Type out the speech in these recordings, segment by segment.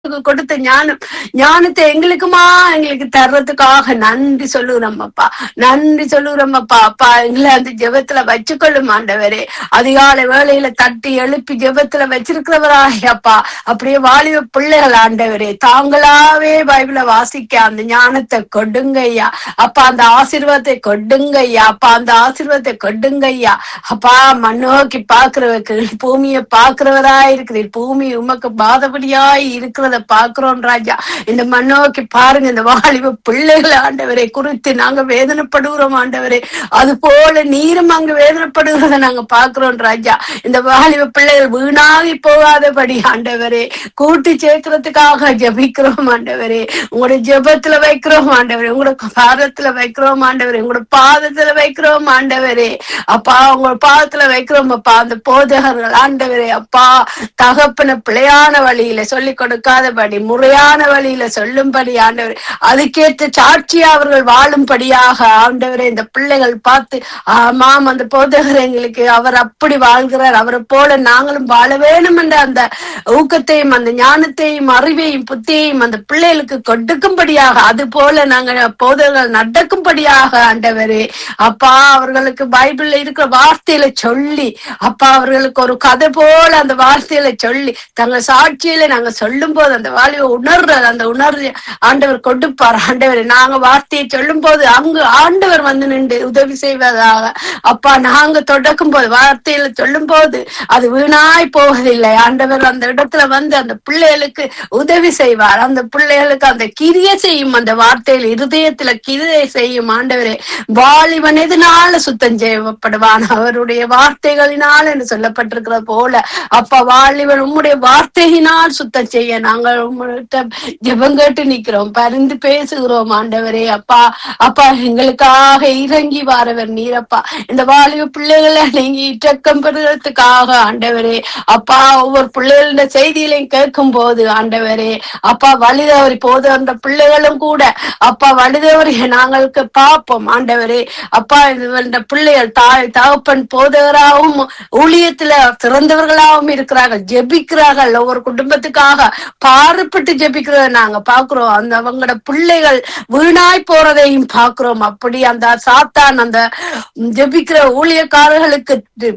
கொடுத்த ஞானம் ஞானத்தை எங்களுக்குமா எங்களுக்கு தர்றதுக்காக நன்றி சொல்லுகிறோம் அப்பா நன்றி சொல்லுகிறோம் அப்பா அப்பா எங்களை அந்த ஜெபத்துல வச்சுக்கொள்ளும் ஆண்டவரே அதிகாலை வேளையில தட்டி எழுப்பி ஜெபத்துல வச்சிருக்கிறவராய் அப்பா அப்படியே வாலிப பிள்ளைகள் ஆண்டவரே தாங்களாவே பைபிள வாசிக்க அந்த ஞானத்தை கொடுங்க ஐயா அப்பா அந்த ஆசீர்வாதத்தை கொடுங்க ஐயா அப்பா அந்த ஆசீர்வாதத்தை கொடுங்க ஐயா அப்பா மண்ணோக்கி பாக்குறவருக்கு பூமியை பாக்குறவராய் இருக்கிறீர் பூமி உமக்கு பாதபடியாய் இருக்கிறத பாக்குறோம் ராஜா இந்த மண்ணோக்கி பாருங்க இந்த வாலிப பிள்ளைகள் ஆண்டவரை குறித்து நாங்க வேதனைப்படுகிறோம் ஆண்டவரே அது போல நீரும் அங்க வேதனைப்படுகிறத நாங்க பாக்குறோம் ராஜா இந்த வாலிப பிள்ளைகள் வீணாகி போகாதபடி ஆண்டவரே கூட்டி சேர்க்கறதுக்காக ஜெபிக்கிறோம் ஆண்டவரே உங்களுடைய ஜெபத்துல வைக்கிறோம் ஆண்டவரே உங்களோட பாதத்துல வைக்கிறோம் ஆண்டவரே உங்களோட பாதத்துல வைக்கிறோம் ஆண்டவரே அப்பா உங்க பாதத்துல வைக்கிறோம் அப்பா அந்த போதகர்கள் ஆண்டவரே அப்பா தகப்பன பிழையான வழியில சொல்லி கொடுக்காதபடி முறையான வழியில சொல்லும்படி ஆண்டவரே அதுக்கேற்ற சாட்சியா அவர்கள் வாழும்படியாக ஆண்டவரே இந்த பிள்ளைகள் பார்த்து ஆமாம் அந்த போதகர் எங்களுக்கு அவர் அப்படி வாழ்கிறார் அவரை போல நாங்களும் வாழ வேணும் என்ற அந்த ஊக்கத்தையும் அந்த ஞானத்தையும் அறிவையும் புத்தியையும் அந்த பிள்ளைகளுக்கு கொடுக்கும்படியாக அது போல நாங்க போதகர்கள் நடக்கும்படியாக ஆண்டவரே அப்பா அவர்களுக்கு பைபிள்ல இருக்கிற வார்த்தையில சொல்லி அப்பா அவர்களுக்கு ஒரு கதை போல அந்த வார்த்தையில சொல்லி தங்கள் சாட்சியில நாங்க சொல்லும் போது அந்த வாலிப உணர்றது அந்த உணர்வு ஆண்டவர் கொடுப்பார் ஆண்டவர் நாங்க வார்த்தையை சொல்லும் போது அங்கு ஆண்டவர் வந்து நின்று உதவி செய்வதாக அப்பா நாங்க தொடக்கும் போது வார்த்தையில சொல்லும் போது அது வீணாய் போவதில்லை ஆண்டவர் அந்த இடத்துல வந்து அந்த பிள்ளைகளுக்கு உதவி செய்வார் அந்த பிள்ளைகளுக்கு அந்த கிரிய செய்யும் அந்த வார்த்தையில் இருதயத்துல கிரியை செய்யும் ஆண்டவரே வாலிபன் எதனால சுத்தம் செய்யப்படுவான் அவருடைய வார்த்தைகளினால் என்று சொல்லப்பட்டிருக்கிற போல அப்பா வாலிபன் உம்முடைய வார்த்தையினால் சுத்தம் செய்ய நாங்கள் உம்முடைய ஜெபம் கேட்டு நிக்கிறோம் பரிந்து பேசுகிறோம் ஆண்டவரே அப்பா அப்பா எங்களுக்காக இறங்கி வாரவர் நீரப்பா இந்த வாலிப பிள்ளைகளை நீங்க இறக்கம் பெறுறதுக்காக ஆண்டவரே அப்பா ஒவ்வொரு பிள்ளைகளோட செய்திகளையும் கேட்கும் போது ஆண்டவரே அப்பா வழிதவறி போது அந்த பிள்ளைகளும் கூட அப்பா வழிதவறி நாங்களுக்கு பார்ப்போம் ஆண்டவரே அப்பா இது இந்த பிள்ளைகள் தாய் தகப்பன் போதகராகவும் ஊழியத்துல சிறந்தவர்களாகவும் இருக்கிறார்கள் ஜெபிக்கிறார்கள் ஒவ்வொரு குடும்பத்துக்காக பாறுபட்டு ஜெபிக்கிறத நாங்க பாக்குறோம் அந்த அவங்களோட பிள்ளைகள் வீணாய் போறதையும் பாக்குறோம் அப்படி அந்த சாத்தான் அந்த ஜெபிக்கிற ஊழியக்காரர்களுக்கு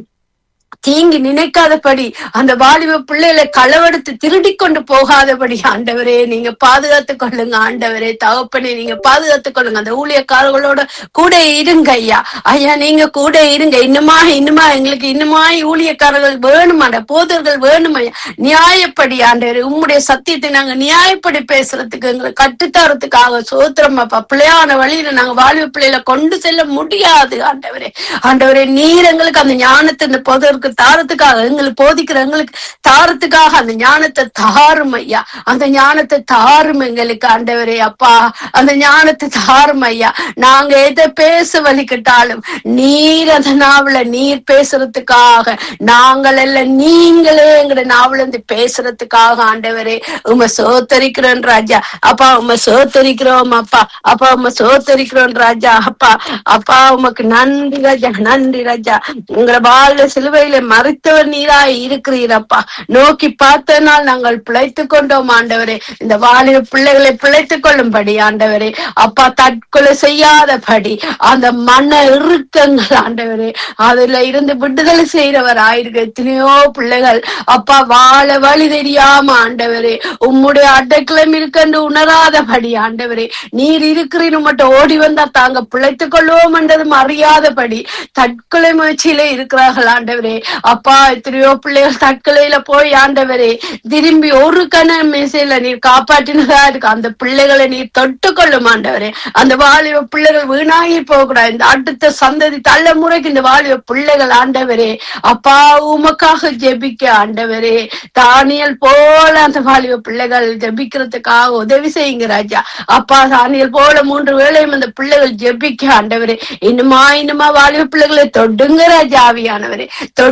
தீங்கி நினைக்காதபடி அந்த வாலிப பிள்ளைகளை களவெடுத்து திருடி கொண்டு போகாதபடி ஆண்டவரே நீங்க பாதுகாத்துக் கொள்ளுங்க ஆண்டவரே தகப்பனே நீங்க பாதுகாத்துக் கொள்ளுங்க அந்த ஊழியக்காரர்களோட கூட இருங்க ஐயா ஐயா நீங்க கூட இருங்க இன்னுமா இன்னுமா எங்களுக்கு இன்னுமா ஊழியக்காரர்கள் வேணும் அந்த போதர்கள் வேணும் ஐயா நியாயப்படி ஆண்டவரே உம்முடைய சத்தியத்தை நாங்க நியாயப்படி பேசுறதுக்கு எங்களுக்கு கட்டுத்தரத்துக்காக சோத்திரம் அப்பா பிள்ளையான வழியில நாங்க வாலிப பிள்ளைகளை கொண்டு செல்ல முடியாது ஆண்டவரே ஆண்டவரே நீர் எங்களுக்கு அந்த ஞானத்தை இந்த போதருக்கு தாரத்துக்காக எங்களுக்கு போதிக்கிற எங்களுக்கு தாரத்துக்காக அந்த ஞானத்தை தாரும் ஐயா அந்த ஞானத்தை தாரும் எங்களுக்கு ஆண்டவரே அப்பா அந்த ஞானத்தை தாரும் ஐயா நாங்க எதை பேச வலிக்கிட்டாலும் நீர் அந்த நாவல நீர் பேசுறதுக்காக நாங்கள் எல்லாம் நீங்களே எங்கட நாவல இருந்து பேசுறதுக்காக ஆண்டவரே உம சோத்தரிக்கிறோம் ராஜா அப்பா உம சோத்தரிக்கிறோம் அப்பா அப்பா உம சோத்தரிக்கிறோம் ராஜா அப்பா அப்பா உமக்கு நன்றி ராஜா நன்றி ராஜா உங்களை வாழ்ல சிலுவையில மறைத்தவர் நீராய் இருக்கிறீரப்பா நோக்கி பார்த்தனால் நாங்கள் பிழைத்துக் கொண்டோம் ஆண்டவரே இந்த வாலிப பிள்ளைகளை பிழைத்துக் கொள்ளும்படி ஆண்டவரே அப்பா தற்கொலை செய்யாதபடி அந்த மன இறுக்கங்கள் ஆண்டவரே அதுல இருந்து விடுதலை செய்யறவர் ஆயிருக்கு எத்தனையோ பிள்ளைகள் அப்பா வாழ வழி தெரியாம ஆண்டவரே உம்முடைய அடைக்கலம் இருக்கென்று உணராதபடி ஆண்டவரே நீர் இருக்கிறீன்னு மட்டும் ஓடி வந்தா தாங்க பிழைத்துக் கொள்வோம் என்றதும் அறியாதபடி தற்கொலை முயற்சியில இருக்கிறார்கள் ஆண்டவரே அப்பா எத்தனையோ பிள்ளைகள் தற்கொலையில போய் ஆண்டவரே திரும்பி ஒரு கண மேசையில நீர் காப்பாற்றினதா இருக்கு அந்த பிள்ளைகளை நீர் தொட்டு கொள்ளும் ஆண்டவரே அந்த வாலிப பிள்ளைகள் வீணாகி போகக்கூடாது இந்த அடுத்த சந்ததி தலைமுறைக்கு இந்த வாலிப பிள்ளைகள் ஆண்டவரே அப்பா உமக்காக ஜெபிக்க ஆண்டவரே தானியல் போல அந்த வாலிப பிள்ளைகள் ஜெபிக்கிறதுக்காக உதவி செய்யுங்க ராஜா அப்பா தானியல் போல மூன்று வேளையும் அந்த பிள்ளைகள் ஜெபிக்க ஆண்டவரே இன்னுமா இன்னுமா வாலிப பிள்ளைகளை தொடுங்க ராஜா ஆவியானவரே தொட்டு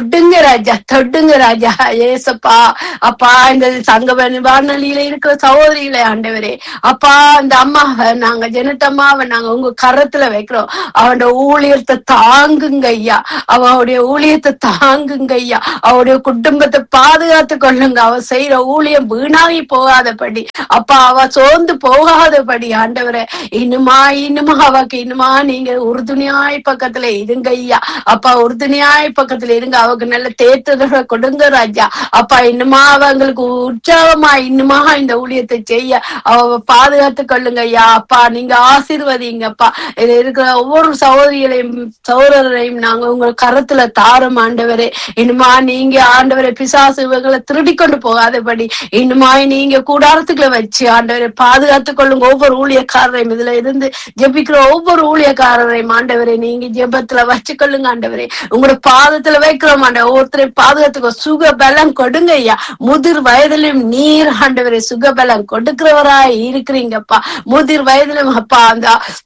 தொடுங்க ராஜா தொடுங்க ராஜா ஏசப்பா அப்பா இந்த சங்க வானொலியில இருக்கிற சகோதரிகளை ஆண்டவரே அப்பா இந்த அம்மாவை நாங்க ஜெனட்டம்மாவை நாங்க உங்க கரத்துல வைக்கிறோம் அவனோட ஊழியத்தை தாங்குங்க ஐயா அவனுடைய ஊழியத்தை தாங்குங்க ஐயா அவருடைய குடும்பத்தை பாதுகாத்து கொள்ளுங்க அவ செய்யற ஊழியம் வீணாகி போகாதபடி அப்பா அவ சோர்ந்து போகாதபடி ஆண்டவரே இன்னுமா இன்னுமா அவக்கு இன்னுமா நீங்க உறுதுணையாய் பக்கத்துல இருங்க ஐயா அப்பா உறுதுணையாய் பக்கத்துல இருங்க அவக்கு நல்ல தேர்தலை கொடுங்க ராஜா அப்பா இன்னுமா அவங்களுக்கு உற்சாகமா இன்னுமா இந்த ஊழியத்தை செய்ய அவ பாதுகாத்து கொள்ளுங்க ஐயா அப்பா நீங்க ஆசீர்வதிங்கப்பா இதுல இருக்கிற ஒவ்வொரு சகோதரிகளையும் சகோதரரையும் நாங்க உங்க கரத்துல தாரம் ஆண்டவரே இன்னுமா நீங்க ஆண்டவரை பிசாசு இவங்களை திருடி கொண்டு போகாதபடி இன்னுமாய் நீங்க கூடாரத்துக்குள்ள வச்சு ஆண்டவரை பாதுகாத்துக் கொள்ளுங்க ஒவ்வொரு ஊழியக்காரரையும் இதுல இருந்து ஜெபிக்கிற ஒவ்வொரு ஊழியக்காரரையும் ஆண்டவரை நீங்க ஜெபத்துல வச்சு கொள்ளுங்க ஆண்டவரே உங்களோட பாதத்துல வைக்கிறோம் ஆண்டவர் ஒவ்வொருத்தரையும் பாதுகாத்துக்கோ சுக பலம் கொடுங்க ஐயா முதிர் வயதிலும் நீர் ஆண்டவரை சுக பலம் கொடுக்கிறவராய் இருக்கிறீங்கப்பா முதிர் வயதிலும் அப்பா அந்த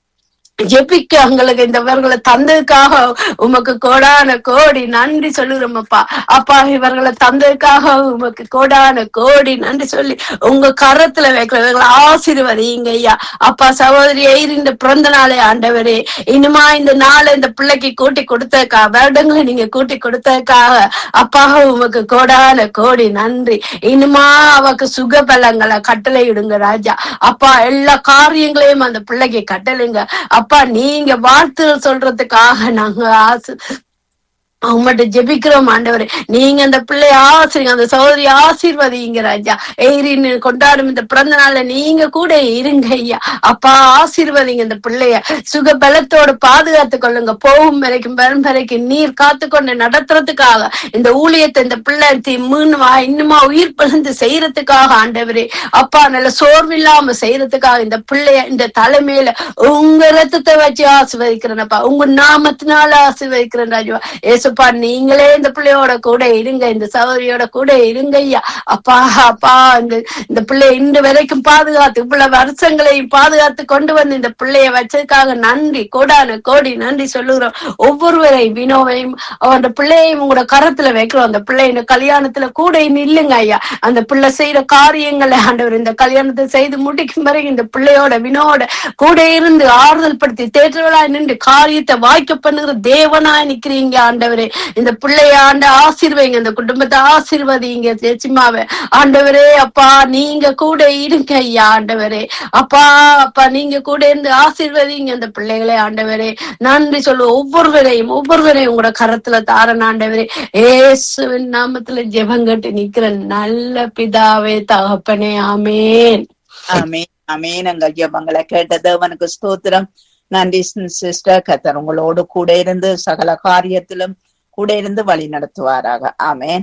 ஜெபிக்க எங்களுக்கு இந்த இவர்களை தந்ததுக்காக உமக்கு கோடான கோடி நன்றி சொல்லுறோமப்பா அப்பா இவர்களை தந்ததுக்காக உமக்கு கோடான கோடி நன்றி சொல்லி உங்க கரத்துல வைக்கிறவர்களை ஆசீர்வதிங்க ஐயா அப்பா சகோதரி இந்த பிறந்த நாளை ஆண்டவரே இனிமா இந்த நாளை இந்த பிள்ளைக்கு கூட்டி கொடுத்ததுக்காக வருடங்களை நீங்க கூட்டி கொடுத்ததுக்காக அப்பா உமக்கு கோடான கோடி நன்றி இனிமா அவக்கு சுகபலங்களை கட்டளையிடுங்க ராஜா அப்பா எல்லா காரியங்களையும் அந்த பிள்ளைக்கு கட்டளைங்க அப்பா நீங்க வாழ்த்து சொல்றதுக்காக நாங்க ஆசை அவங்கள்ட்ட ஜெபிக்கிறோம் ஆண்டவரே நீங்க அந்த பிள்ளைய ஆசிரிங்க அந்த சகோதரி ஆசீர்வதிங்க ராஜா எயிரின்னு கொண்டாடும் இந்த பிறந்த நாள்ல நீங்க கூட இருங்க ஐயா அப்பா ஆசீர்வதிங்க இந்த பிள்ளைய சுக பலத்தோட பாதுகாத்து கொள்ளுங்க போகும் வரைக்கும் வரும் வரைக்கும் நீர் காத்து கொண்டு நடத்துறதுக்காக இந்த ஊழியத்தை இந்த பிள்ளை தி- மீண்டும் இன்னுமா உயிர் பிழந்து செய்யறதுக்காக ஆண்டவரே அப்பா நல்ல சோர்வில்லாம செய்யறதுக்காக இந்த பிள்ளைய இந்த தலைமையில உங்க ரத்தத்தை வச்சு ஆசீர்வதிக்கிறேனப்பா உங்க நாமத்தினால ஆசீர்வதிக்கிறேன் ராஜா ஏசுப்பா நீங்களே இந்த பிள்ளையோட கூட இருங்க இந்த சகோதரியோட கூட இருங்க ஐயா அப்பா அப்பா இந்த இந்த பிள்ளைய இன்று வரைக்கும் பாதுகாத்து இவ்வளவு வருஷங்களையும் பாதுகாத்து கொண்டு வந்து இந்த பிள்ளைய வச்சதுக்காக நன்றி கோடான கோடி நன்றி சொல்லுகிறோம் ஒவ்வொருவரையும் வினோவையும் அவன் பிள்ளையையும் உங்களோட கரத்துல வைக்கிறோம் அந்த பிள்ளை இந்த கல்யாணத்துல கூட நில்லுங்க ஐயா அந்த பிள்ளை செய்யற காரியங்களை ஆண்டவர் இந்த கல்யாணத்தை செய்து முடிக்கும் வரை இந்த பிள்ளையோட வினோட கூட இருந்து ஆறுதல் படுத்தி தேற்றவளா நின்று காரியத்தை வாய்க்க பண்ணுகிற தேவனா நிக்கிறீங்க ஆண்டவரே இந்த பிள்ளைய ஆண்ட ஆசீர்வைங்க இந்த குடும்பத்தை ஆசீர்வதிங்க சேச்சிமாவை ஆண்டவரே அப்பா நீங்க கூட இருங்க ஐயா ஆண்டவரே அப்பா அப்பா நீங்க கூட இருந்து ஆசீர்வதிங்க இந்த பிள்ளைகளை ஆண்டவரே நன்றி சொல்லு ஒவ்வொருவரையும் ஒவ்வொருவரையும் உங்களோட கரத்துல தாரன் ஆண்டவரே ஏசுவின் நாமத்துல ஜெபங்கட்டு நிக்கிற நல்ல பிதாவே தகப்பனே ஆமேன் ஆமேன் ஆமேன் எங்கள் ஜெபங்களை கேட்ட தேவனுக்கு ஸ்தோத்திரம் நன்றி சிஸ்டர் கத்தர் உங்களோடு கூட இருந்து சகல காரியத்திலும் கூட இருந்து வழி நடத்துவாராக ஆமேன்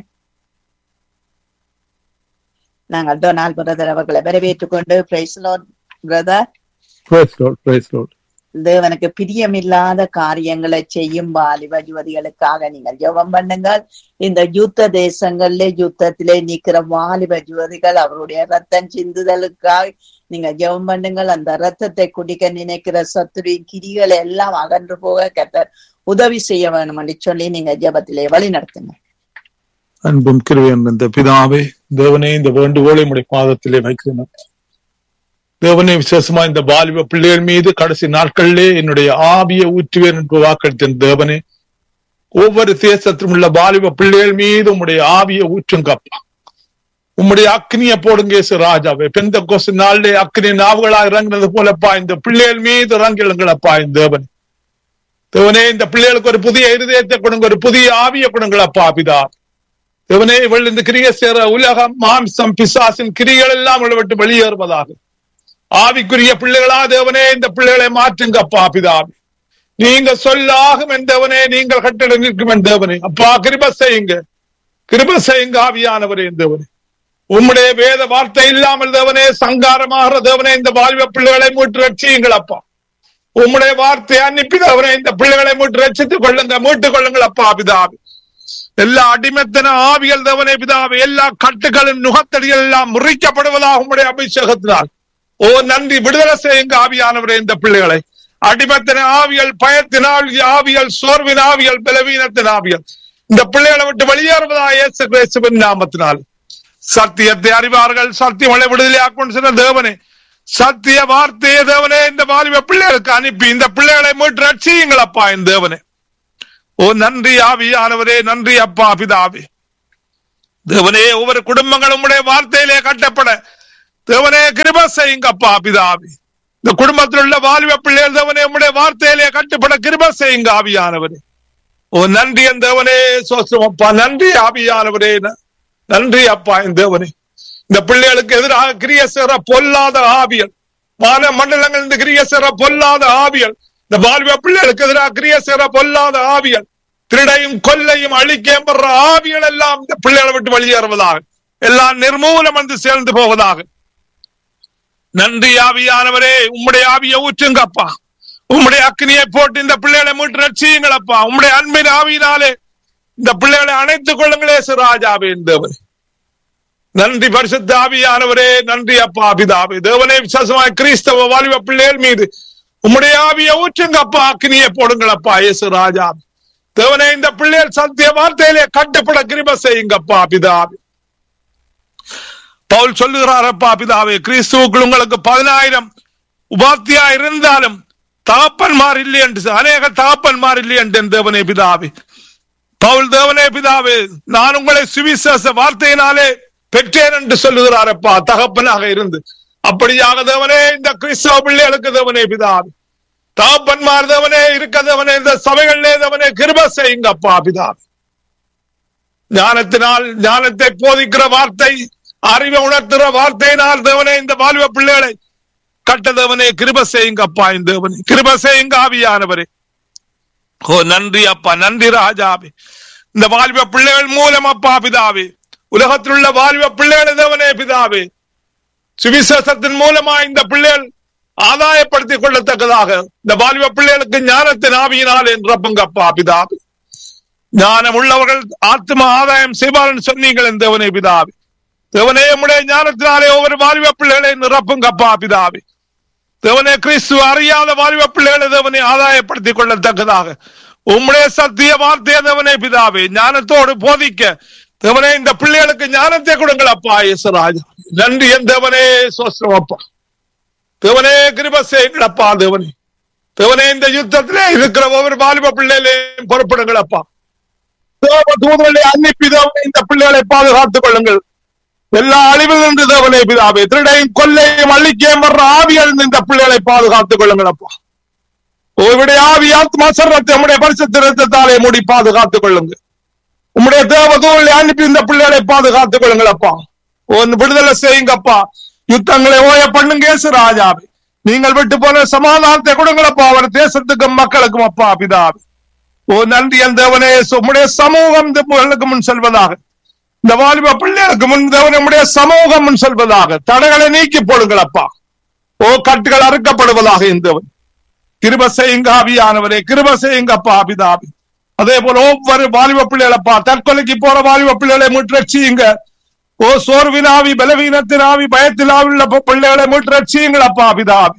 நாங்கள் டொனால்ட் பிரதர் அவர்களை வரவேற்றுக் கொண்டு praise brother Praise Lord, praise Lord. தேவனுக்கு பிரியமில்லாத காரியங்களை செய்யும் வாலிப யுவதிகளுக்காக நீங்கள் ஜெபம் பண்ணுங்கள் இந்த யுத்த தேசங்களிலே யுத்தத்திலே நிக்கிற வாலிப யுவதிகள் அவருடைய ரத்தம் சிந்துதலுக்காக நீங்க ஜெபம் பண்ணுங்கள் அந்த ரத்தத்தை குடிக்க நினைக்கிற சத்துருவின் கிரிகளை எல்லாம் அகன்று போக கத்தர் உதவி செய்ய வேணும் என்று சொல்லி நீங்க ஜெபத்திலே வழி நடத்துங்க அன்பும் கிருபையும் இந்த பிதாவே தேவனே இந்த வேண்டுகோளை உடைய பாதத்திலே வைக்கிறேன் தேவனே விசேஷமா இந்த வாலிப பிள்ளைகள் மீது கடைசி நாட்களிலே என்னுடைய ஆவிய ஊற்றுவேன் என்று வாக்களித்தேன் தேவனே ஒவ்வொரு தேசத்திலும் உள்ள வாலிப பிள்ளைகள் மீது உம்முடைய ஆவிய ஊற்றுங்கப்பா உம்முடைய அக்னியை போடுங்க இயேசு ராஜாவே பெந்த கொசு நாளிலே அக்னி நாவுகளா இறங்கினது போலப்பா இந்த பிள்ளைகள் மீது இறங்கிடுங்களப்பா இந்த தேவன் தேவனே இந்த பிள்ளைகளுக்கு ஒரு புதிய இருதயத்தை கொடுங்க ஒரு புதிய ஆவிய கொடுங்களப்பா பிதா தேவனே இவள் இந்த கிரியை சேர உலகம் மாம்சம் பிசாசின் கிரிகள் எல்லாம் இவளை விட்டு வெளியேறுவதாக ஆவிக்குரிய பிள்ளைகளா தேவனே இந்த பிள்ளைகளை மாற்றுங்கப்பா பிதாவே நீங்க சொல்லாகும் என் தேவனே நீங்கள் கட்டிட நிற்கும் என் தேவனே அப்பா கிருப செய்யுங்க கிருப செய்யுங்க ஆவியானவரே என் தேவனே உம்முடைய வேத வார்த்தை இல்லாமல் தேவனே சங்காரமாகிற தேவனே இந்த வாழ்வ பிள்ளைகளை மீட்டு ரட்சியுங்கள் அப்பா உம்முடைய வார்த்தை அனுப்பி தேவனே இந்த பிள்ளைகளை மீட்டு ரட்சித்துக் கொள்ளுங்க மீட்டுக் கொள்ளுங்கள் அப்பா பிதாவே எல்லா அடிமத்தன ஆவிகள் தேவனே பிதாவே எல்லா கட்டுகளும் நுகத்தடிகள் எல்லாம் முறிக்கப்படுவதாக உம்முடைய அபிஷேகத்தினால் ஓ நன்றி விடுதலை செய்யுங்க ஆவியானவரே இந்த பிள்ளைகளை அடிமத்தின ஆவியல் பயத்தின் ஆவி- ஆவியல் சோர்வின் ஆவியல் பலவீனத்தின் ஆவியல் இந்த பிள்ளைகளை விட்டு வெளியேறுவதா இயேசு கிறிஸ்துவின் நாமத்தினால் சத்தியத்தை அறிவார்கள் சத்தியம் விடுதலை ஆக்கணும் சொன்ன தேவனே சத்திய வார்த்தையை தேவனே இந்த வாலிப பிள்ளைகளுக்கு அனுப்பி இந்த பிள்ளைகளை மீட்டு ரட்சியுங்களப்பா என் தேவனே ஓ நன்றி ஆவியானவரே நன்றி அப்பா பிதாவே தேவனே ஒவ்வொரு குடும்பங்களும் உடைய வார்த்தையிலே கட்டப்பட தேவனே கிருப செய்யுங்கப்பா பிதாவே இந்த குடும்பத்தில் உள்ள வாலிப பிள்ளைகள் தேவனே உடைய வார்த்தையிலே கட்டுப்பட கிருப செய்யுங்க ஆவியானவரே ஓ நன்றி என் தேவனே சோஸ்திரம் அப்பா நன்றி ஆவியானவரே நன்றி அப்பா என் தேவனே இந்த பிள்ளைகளுக்கு எதிராக கிரிய சேர பொல்லாத ஆவியல் வான மண்டலங்கள் இந்த கிரிய சேர பொல்லாத ஆவியல் இந்த வாழ்வ பிள்ளைகளுக்கு எதிராக கிரிய சேர பொல்லாத ஆவியல் திருடையும் கொல்லையும் அழிக்கையும் படுற ஆவியல் எல்லாம் இந்த பிள்ளைகளை விட்டு வெளியேறுவதாக எல்லாம் நிர்மூலம் வந்து சேர்ந்து போவதாக நன்றி ஆவியானவரே உம்முடைய ஆவியை ஊற்றுங்கப்பா உம்முடைய அக்னியை போட்டு இந்த பிள்ளைகளை மீட்டு ரட்சியுங்களப்பா உம்முடைய அன்பின் ஆவியினாலே இந்த பிள்ளைகளை அணைத்துக் கொள்ளுங்களே ராஜாவே தேவனே நன்றி பரிசுத்த ஆவியானவரே நன்றி அப்பா பிதாவே தேவனே விசேஷமாய் கிறிஸ்தவ வாலிப பிள்ளைகள் மீது உம்முடைய ஆவியை ஊற்றுங்கப்பா அக்னியை போடுங்களப்பா இயேசு ராஜா தேவனே இந்த பிள்ளைகள் சத்திய வார்த்தையிலே கட்டுப்பட கிருப செய்யுங்கப்பா பிதாவே பவுல் சொல்லுகிறாரப்பா பிதாவே கிறிஸ்துவுக்குள் உங்களுக்கு பதினாயிரம் உபாத்தியா இருந்தாலும் தகப்பன்மார் இல்லை என்று அநேக தகப்பன்மார் இல்லை என்று தேவனே பிதாவே பவுல் தேவனே பிதாவே நான் உங்களை சுவிசேஷ வார்த்தையினாலே பெற்றேன் என்று சொல்லுகிறாரப்பா தகப்பனாக இருந்து அப்படியாக தேவனே இந்த கிறிஸ்தவ பிள்ளைகளுக்கு தேவனே பிதாவே தகப்பன்மார் தேவனே இருக்க தேவனே இந்த சபைகளிலே தேவனே கிருப செய்யுங்கப்பா பிதாவே ஞானத்தினால் ஞானத்தை போதிக்கிற வார்த்தை அறிவை உணர்த்துற வார்த்தையினால் தேவனே இந்த வாலிப பிள்ளைகளை கட்ட தேவனே கிருப செய்யுங்கப்பா இந்த தேவனே கிருப செய்யுங்க ஆவியானவரே ஓ நன்றி அப்பா நன்றி ராஜாவே இந்த வாலிப பிள்ளைகள் மூலம் அப்பா பிதாவே உலகத்தில் உள்ள வாலிப பிள்ளைகள் தேவனே பிதாவே சுவிசேஷத்தின் மூலமா இந்த பிள்ளைகள் ஆதாயப்படுத்திக் கொள்ளத்தக்கதாக இந்த வாலிப பிள்ளைகளுக்கு ஞானத்தின் ஆவியினால் என்றப்பங்கப்பா பிதாவே ஞானம் உள்ளவர்கள் ஆத்ம ஆதாயம் செய்வார்கள் சொன்னீங்கள் தேவனே பிதாவே தேவனே உடைய ஞானத்தினாலே ஒவ்வொரு வாலிப பிள்ளைகளை நிரப்புங்கப்பா பிதாவே தேவனே கிறிஸ்துவ அறியாத வாலிப பிள்ளைகளை தேவனை ஆதாயப்படுத்திக் கொள்ளத்தக்கதாக உம்முடைய சத்திய வார்த்தைய தேவனே பிதாவே ஞானத்தோடு போதிக்க தேவனே இந்த பிள்ளைகளுக்கு ஞானத்தை கொடுங்கள் அப்பா இயேசுராஜ் நன்றி என் தேவனே சோஸ்திரம் அப்பா தேவனே கிருப செய்யுங்களப்பா தேவனே தேவனே இந்த யுத்தத்திலே இருக்கிற ஒவ்வொரு வாலிப பிள்ளைகளையும் பொறுப்படுங்கள் அப்பா தேவ தூதர்களை அனுப்பி தேவனே இந்த பிள்ளைகளை பாதுகாத்துக் கொள்ளுங்கள் எல்லா அழிவிலிருந்து தேவனே பிதாவே திருடையும் கொல்லையும் அழிக்கையும் வர்ற ஆவியிலிருந்து இந்த பிள்ளைகளை பாதுகாத்துக் கொள்ளுங்கள் அப்பா உங்களுடைய ஆவி ஆத்மா சர்வத்தை உங்களுடைய பரிசுத்த ரத்தத்தாலே மூடி பாதுகாத்துக் கொள்ளுங்க உம்முடைய தேவதூரை அனுப்பி இந்த பிள்ளைகளை பாதுகாத்துக் கொள்ளுங்கள் அப்பா ஒன்னு விடுதலை செய்யுங்கப்பா யுத்தங்களை ஓய பண்ணுங்க இயேசு ராஜாவே நீங்கள் விட்டு போன சமாதானத்தை கொடுங்களப்பா அவர் தேசத்துக்கும் மக்களுக்கும் அப்பா பிதாவே ஓ நன்றி என் தேவனே உம்முடைய சமூகம் இந்த புகழுக்கு முன் செல்வதாக இந்த வாலிப பிள்ளைகளுக்கு முன் தேவன் நம்முடைய சமூகம் முன் செல்வதாக தடைகளை நீக்கி போடுங்களப்பா ஓ கட்டுகள் அறுக்கப்படுவதாக இந்தவன் கிருப செய்யுங்க ஆவியானவரே கிருப செய்யுங்க அப்பா அபிதாபி அதே போல ஒவ்வொரு வாலிப பிள்ளைகளப்பா தற்கொலைக்கு போற வாலிப பிள்ளைகளை மீட்டரட்சியுங்க ஓ சோர்வின் ஆவி பலவீனத்தின் ஆவி பயத்தில் ஆவி உள்ள பிள்ளைகளை மீட்டரட்சியுங்களப்பா அபிதாபி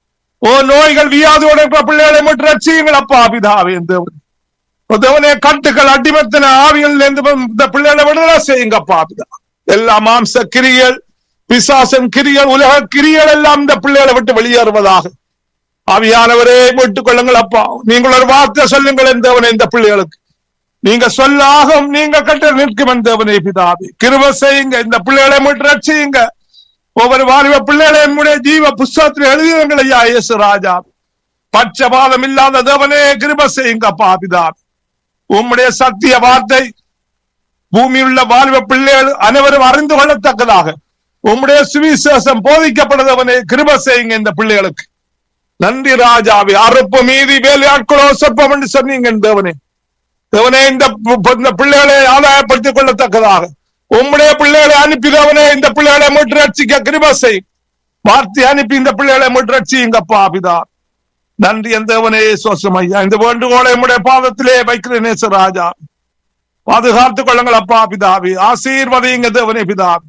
ஓ நோய்கள் வியாதியோட இருக்கிற பிள்ளைகளை மீட்டரட்சியுங்களப்பா அபிதாபி தேவன் தேவனே கட்டுகள் அடிமத்தின ஆவிகள் இந்த பிள்ளைகளை விடுதலை செய்யுங்கப்பா அபிதா எல்லா மாம்ச கிரிகள் பிசாசன் கிரிகள் உலக கிரிகள் எல்லாம் இந்த பிள்ளைகளை விட்டு வெளியேறுவதாக ஆவியானவரே மீட்டுக் கொள்ளுங்கள் அப்பா நீங்கள் ஒரு வார்த்தை சொல்லுங்கள் என்றவன் இந்த பிள்ளைகளுக்கு நீங்க சொல்லாகும் நீங்க கட்ட நிற்கும் என்றவனே பிதாவி கிருப செய்யுங்க இந்த பிள்ளைகளை மீட்டு ரட்சியுங்க ஒவ்வொரு வாலிப பிள்ளைகளை என்னுடைய ஜீவ புஸ்தகத்தில் எழுதியுங்கள் ஐயா இயேசு ராஜா பட்சபாதம் இல்லாத தேவனே கிருப செய்யுங்கப்பா பிதாவி உம்முடைய சத்திய வார்த்தை பூமியுள்ள வாலிப பிள்ளைகள் அனைவரும் அறிந்து கொள்ளத்தக்கதாக உம்முடைய சுவிசேஷம் போதிக்கப்படுதவனே கிருப செய்யுங்க இந்த பிள்ளைகளுக்கு நன்றி ராஜாவே அறுப்பு மீதி வேலையாட்களோ சொற்பம் என்று சொன்னீங்க தேவனே தேவனே இந்த இந்த பிள்ளைகளை ஆதாயப்படுத்திக் கொள்ளத்தக்கதாக உம்முடைய பிள்ளைகளை அனுப்பிதவனே இந்த பிள்ளைகளை மீட்டு ரட்சிக்க கிருப செய் வார்த்தை அனுப்பி இந்த பிள்ளைகளை மீட்டு ரட்சியுங்கப்பா பிதா நன்றி என் தேவனே சோசம் ஐயா இந்த வேண்டுகோளை உம்முடைய பாதத்திலே வைக்கிறேன் நேச ராஜா பாதுகாத்துக் கொள்ளுங்கள் அப்பா பிதாவி ஆசீர்வதிங்க தேவனே பிதாவி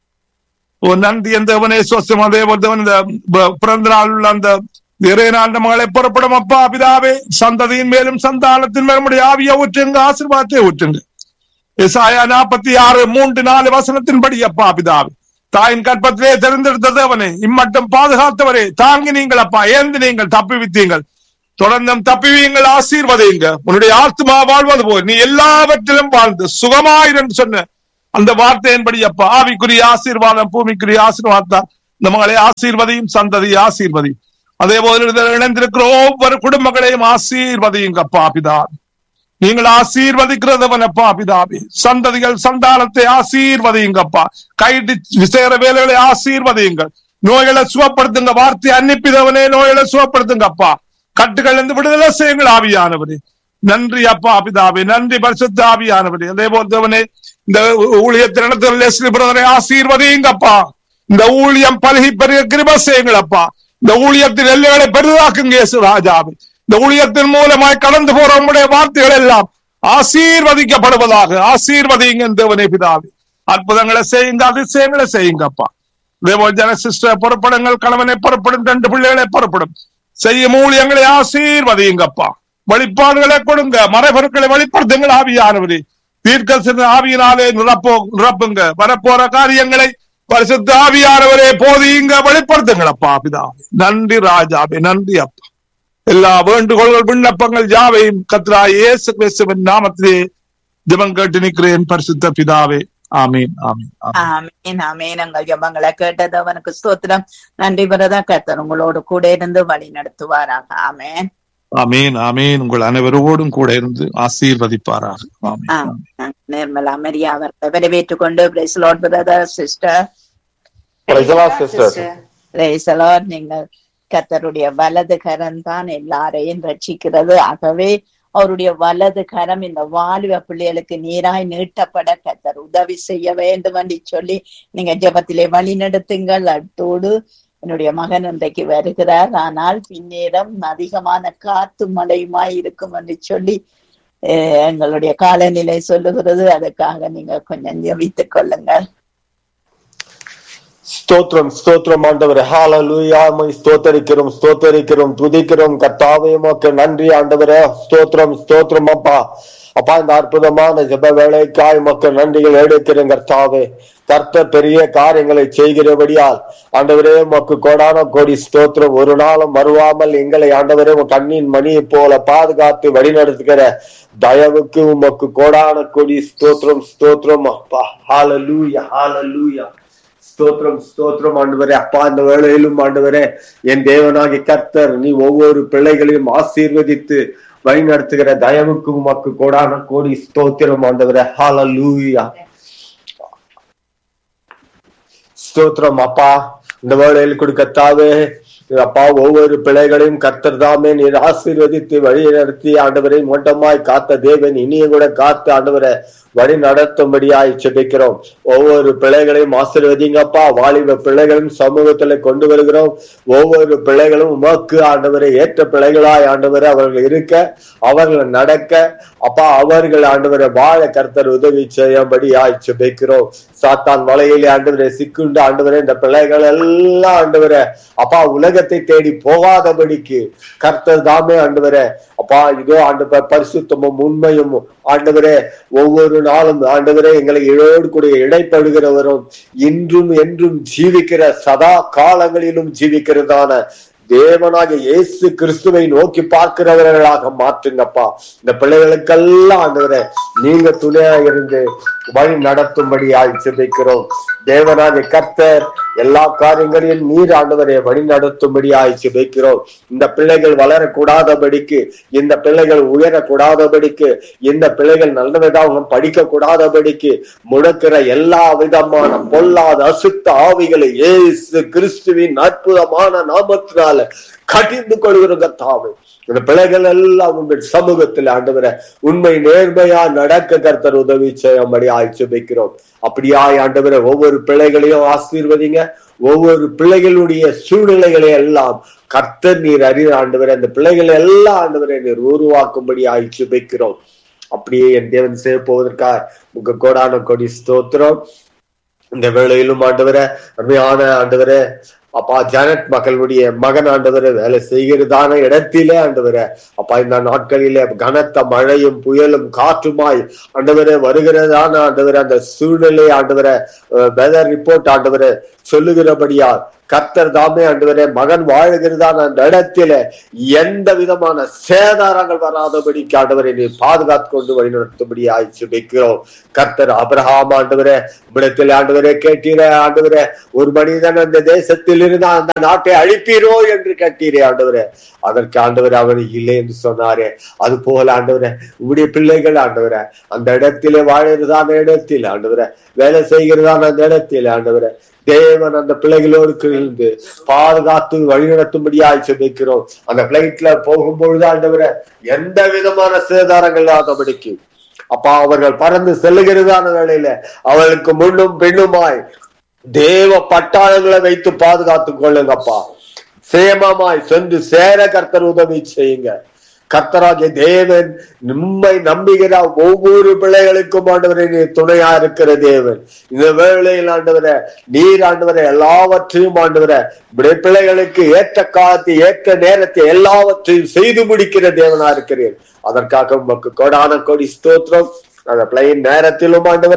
ஓ நன்றி என் தேவனே சோசம் அதே போல் தேவன் இந்த பிறந்த நாள் உள்ள அந்த இறைநாண்ட மகளை புறப்படும் அப்பா பிதாவே சந்ததியின் மேலும் சந்தானத்தின் மேலும் ஆவிய ஊற்றுங்க ஆசீர்வாதத்தை ஊற்றுங்க எசாயா நாற்பத்தி ஆறு மூன்று நாலு வசனத்தின்படி அப்பா பிதாவே தாயின் கற்பத்திலே தெரிந்தெடுத்த தேவனே இம்மட்டும் பாதுகாத்தவரே தாங்கி நீங்கள் அப்பா ஏந்து நீங்கள் தப்பிவித்தீங்கள் தொடர்ந்தும் தப்பிவீங்கள் ஆசீர்வதிங்க உன்னுடைய ஆத்மா வாழ்வது போல் நீ எல்லாவற்றிலும் வாழ்ந்து சுகமாயிரம் சொன்ன அந்த வார்த்தையின்படி அப்பா ஆவிக்குரிய ஆசீர்வாதம் பூமிக்குரிய ஆசீர்வாதம் இந்த மகளை ஆசீர்வதியும் சந்ததியை ஆசீர்வதியும் அதே போல இதில் இணைந்திருக்கிற ஒவ்வொரு குடும்பங்களையும் ஆசீர்வதியுங்க அப்பா பிதா நீங்கள் ஆசீர்வதிக்கிறதவனப்பா பிதாபி சந்ததிகள் சந்தானத்தை ஆசீர்வதியுங்கப்பா கைட்டு விசேர வேலைகளை ஆசீர்வதியுங்கள் நோய்களை சுகப்படுத்துங்க வார்த்தை அன்னிப்பிதவனே நோய்களை சுகப்படுத்துங்கப்பா கட்டுகள் இருந்து விடுதலை செய்யுங்கள் ஆவியானவரே நன்றி அப்பா பிதாபி நன்றி பரிசுத்த ஆவியானவரே அதே போன்றவனே இந்த ஊழியத்தில் நடத்துகிற லெஸ்லி பிரதரை ஆசீர்வதியுங்கப்பா இந்த ஊழியம் பருகி பெருக கிருப செய்யுங்களப்பா இந்த ஊழியத்தின் எல்லைகளை பெரிதாக்குங்க இயேசு ராஜாவே இந்த ஊழியத்தின் மூலமாய் கடந்து போற உங்களுடைய வார்த்தைகள் எல்லாம் ஆசீர்வதிக்கப்படுவதாக ஆசீர்வதிங்க தேவனே பிதாவே அற்புதங்களை செய்யுங்க அதிசயங்களை செய்யுங்கப்பா இதேபோல் ஜன சிஸ்டர் புறப்படுங்கள் கணவனை புறப்படும் ரெண்டு பிள்ளைகளை புறப்படும் செய்யும் ஊழியங்களை ஆசீர்வதியுங்கப்பா வெளிப்பாடுகளை கொடுங்க மறைபொருட்களை வெளிப்படுத்துங்கள் ஆவியானவரே தீர்க்க சிறு ஆவியினாலே நிரப்போ நிரப்புங்க வரப்போற காரியங்களை பரிசுத்த ஆவியானவரே போதியுங்க வெளிப்படுத்துங்களப்பா பிதாவே நன்றி ராஜாவே நன்றி அப்பா எல்லா வேண்டுகோள்கள் விண்ணப்பங்கள் யாவையும் கத்ரா இயேசு கிறிஸ்துவின் நாமத்திலே ஜெபம் கேட்டு நிற்கிறேன் பரிசுத்த பிதாவே ஆமீன் ஆமீன் ஆமீன். ஆமீன் ஆமீன் எங்கள் ஜபங்களை கேட்டது அவனுக்கு ஸ்தோத்திரம் நன்றி பிரதா கர்த்தர் உங்களோடு கூட இருந்து வழி நடத்துவாராக ஆமேன் ஆமீன் ஆமீன் உங்கள் அனைவரோடும் கூட இருந்து ஆசீர்வதிப்பாராக ஆமீன் ஆமீன். நிர்மலா மரியா அவர்களை வரவேற்றுக் கொண்டு praise lord brother sister Praise the Lord, sister. Praise lord நீங்கள் கர்த்தருடைய வலது கரம் தான் எல்லாரையும் ரட்சிக்கிறது ஆகவே அவருடைய வலது கரம் இந்த வாலிப பிள்ளைகளுக்கு நீராய் நீட்டப்பட கர்த்தர் உதவி செய்ய வேண்டும் என்று சொல்லி நீங்க ஜெபத்திலே வழி நடத்துங்கள் அத்தோடு என்னுடைய மகன் இன்றைக்கு வருகிறார் ஆனால் பின்னேரம் அதிகமான காத்து மழையுமாய் இருக்கும் என்று சொல்லி அஹ், எங்களுடைய காலநிலை சொல்லுகிறது அதுக்காக நீங்க கொஞ்சம் ஜெபித்துக் கொள்ளுங்கள் ஸ்தோத்திரம் ஸ்தோத்திரம் ஆண்டவர் ஹாலலூயாமை ஸ்தோத்தரிக்கிறோம் ஸ்தோத்தரிக்கிறோம் துதிக்கிறோம் கர்த்தாவே உமக்கு நன்றி ஆண்டவரே ஸ்தோத்திரம் ஸ்தோத்திரம் அப்பா அப்பா இந்த அற்புதமான ஜெப வேலைக்காய் மக்கள் நன்றிகள் எடுக்கிறேன் கர்த்தாவே கர்த்தர் பெரிய காரியங்களை செய்கிறபடியால் ஆண்டவரே உமக்கு கோடான கோடி ஸ்தோத்திரம் ஒரு நாளும் மறுவாமல் எங்களை ஆண்டவரே உம் கண்ணின் மணியை போல பாதுகாத்து வழிநடத்துகிற தயவுக்கு உமக்கு கோடான கோடி ஸ்தோத்திரம் ஸ்தோத்திரம் அப்பா ஹாலலூயா ஹாலலூயா ஸ்தோத்திரம் ஸ்தோத்திரம் ஆண்டவரே அப்பா இந்த வேளையிலும் ஆண்டவரே என் தேவனாகி கர்த்தர் நீ ஒவ்வொரு பிள்ளைகளையும் ஆசீர்வதித்து வழி நடத்துகிற தயவுக்கு உமக்கு கோடான கோடி ஸ்தோத்திரம் ஆண்டவரே ஹalleluya ஸ்தோத்திரம் அப்பா இந்த வேளையில் கொடுக்கத்தாவே அப்பா ஒவ்வொரு பிள்ளைகளையும் கர்த்தர் தாமே நீர் ஆசீர்வதித்து வழி நடத்தி ஆண்டவரை மொட்டமாய் காத்த தேவன் இனிய கூட காத்து ஆண்டவரை வழி நடத்தும்படியாய் செபிக்கிறோம் ஒவ்வொரு பிள்ளைகளையும் ஆசீர்வதிங்கப்பா வாலிப பிள்ளைகளும் சமூகத்துல கொண்டு வருகிறோம் ஒவ்வொரு பிள்ளைகளும் உமக்கு ஆண்டவரை ஏற்ற பிள்ளைகளாய் ஆண்டவரை அவர்கள் இருக்க அவர்கள் நடக்க அப்பா அவர்கள் ஆண்டவரை வாழ கர்த்தர் உதவி செய்யும்படியாய் செபிக்கிறோம் சாத்தான் வலையிலே ஆண்டவரை சிக்குண்டு ஆண்டவரே இந்த பிள்ளைகள் எல்லாம் ஆண்டவரை அப்பா உலகத்தை தேடி போகாதபடிக்கு கர்த்தர் தாமே ஆண்டவரே அப்பா இதோ ஆண்டவர் பரிசுத்தமும் உண்மையும் ஆண்டவரே ஒவ்வொரு நாளும் ஆண்டவரே எங்களை இழோடு கூட இடைப்படுகிறவரும் இன்றும் என்றும் ஜீவிக்கிற சதா காலங்களிலும் ஜீவிக்கிறதான தேவனாக இயேசு கிறிஸ்துவை நோக்கி பார்க்கிறவர்களாக மாற்றுங்கப்பா இந்த பிள்ளைகளுக்கெல்லாம் ஆண்டவரே நீங்க துணையா இருந்து வழி நடத்தும்படியாய் ஜெபிக்கிறோம் தேவனாக கர்த்தர் எல்லா காரியங்களையும் நீர் ஆண்டவரை வழி நடத்தும்படியாய் ஜெபிக்கிறோம் இந்த பிள்ளைகள் வளரக்கூடாதபடிக்கு இந்த பிள்ளைகள் உயரக்கூடாதபடிக்கு இந்த பிள்ளைகள் நல்ல விதம் படிக்க கூடாதபடிக்கு முடக்கிற எல்லா விதமான பொல்லாத அசுத்த ஆவிகளை இயேசு கிறிஸ்துவின் அற்புதமான நாமத்தினால கடிந்து கொள்கிற கர்த்தாவே இந்த பிள்ளைகள் எல்லாம் உங்கள் சமூகத்தில் ஆண்டவர உண்மை நேர்மையா நடக்க கர்த்தர் உதவி செய்யும்படி ஆய்ச்சிபிக்கிறோம் அப்படியாய் ஆண்டவர ஒவ்வொரு பிள்ளைகளையும் ஆசீர்வதிங்க ஒவ்வொரு பிள்ளைகளுடைய சூழ்நிலைகளை எல்லாம் கர்த்தர் நீர் அறிய ஆண்டவர் அந்த பிள்ளைகள் எல்லாம் ஆண்டவரை நீர் உருவாக்கும்படி ஆய்ச்சிபிக்கிறோம் அப்படியே என் தேவன் செய்ய போவதற்காக உங்க கோடான கொடி ஸ்தோத்திரம் இந்த வேளையிலும் ஆண்டவர அருமையான ஆண்டவர அப்பா ஜனட் மகளுடைய மகன் ஆண்டவரை வேலை செய்கிறதான இடத்திலே ஆண்டவரை அப்பா இந்த நாட்களிலே கனத்த மழையும் புயலும் காற்றுமாய் ஆண்டவரை வருகிறதான ஆண்டவரை அந்த சூழ்நிலை ஆண்டவரை வெதர் ரிப்போர்ட் ஆண்டவரை சொல்லுகிறபடியால் கர்த்தர் தாமே ஆண்டவரே மகன் வாழுகிறதான அந்த இடத்தில எந்த விதமான சேதாரங்கள் வராதபடிக்கு ஆண்டவரை நீ பாதுகாத்து கொண்டு வழிநடத்தும்படி ஆய்ச்சி வைக்கிறோம் கர்த்தர் அபிரஹாம் ஆண்டவரே இடத்தில் ஆண்டவரே கேட்டீரே ஆண்டவரே ஒரு மனிதன் அந்த தேசத்தில் இருந்து அந்த நாட்டை அழிப்பீரோ என்று கேட்டீரே ஆண்டவரே அதற்கு ஆண்டவர் அவர் இல்லை என்று சொன்னாரே அது போல ஆண்டவரே உடைய பிள்ளைகள் ஆண்டவரே அந்த இடத்திலே வாழுறதான இடத்தில் ஆண்டவரை வேலை செய்கிறதான அந்த இடத்தில் ஆண்டவரை தேவன் அந்த பிள்ளைகளோடு இருந்து பாதுகாத்து வழிநடத்தும்படியாய் செபிக்கிறோம் அந்த பிளைட்ல போகும்பொழுது ஆண்டவரை எந்த விதமான சேதாரங்கள் இல்லாதபடிக்கு அப்பா அவர்கள் பறந்து செல்லுகிறதான வேளையில அவளுக்கு முன்னும் பெண்ணுமாய் தேவ பட்டாளங்களை வைத்து பாதுகாத்துக் கொள்ளுங்கப்பா சேமமாய் சென்று சேர கர்த்தர் உதவி செய்யுங்க கர்த்தராகிய தேவன் நம்மை நம்புகிற ஒவ்வொரு பிள்ளைகளுக்கும் ஆண்டவரை நீ துணையா இருக்கிற தேவன் இந்த வேளையில் ஆண்டவர நீர் ஆண்டவர எல்லாவற்றையும் ஆண்டவர பிள்ளைகளுக்கு ஏற்ற காலத்தை ஏற்ற நேரத்தை எல்லாவற்றையும் செய்து முடிக்கிற தேவனா இருக்கிறேன் அதற்காக உமக்கு கொடான கொடி ஸ்தோத்திரம் அந்த பிளைன் நேரத்திலும் ஆண்டவர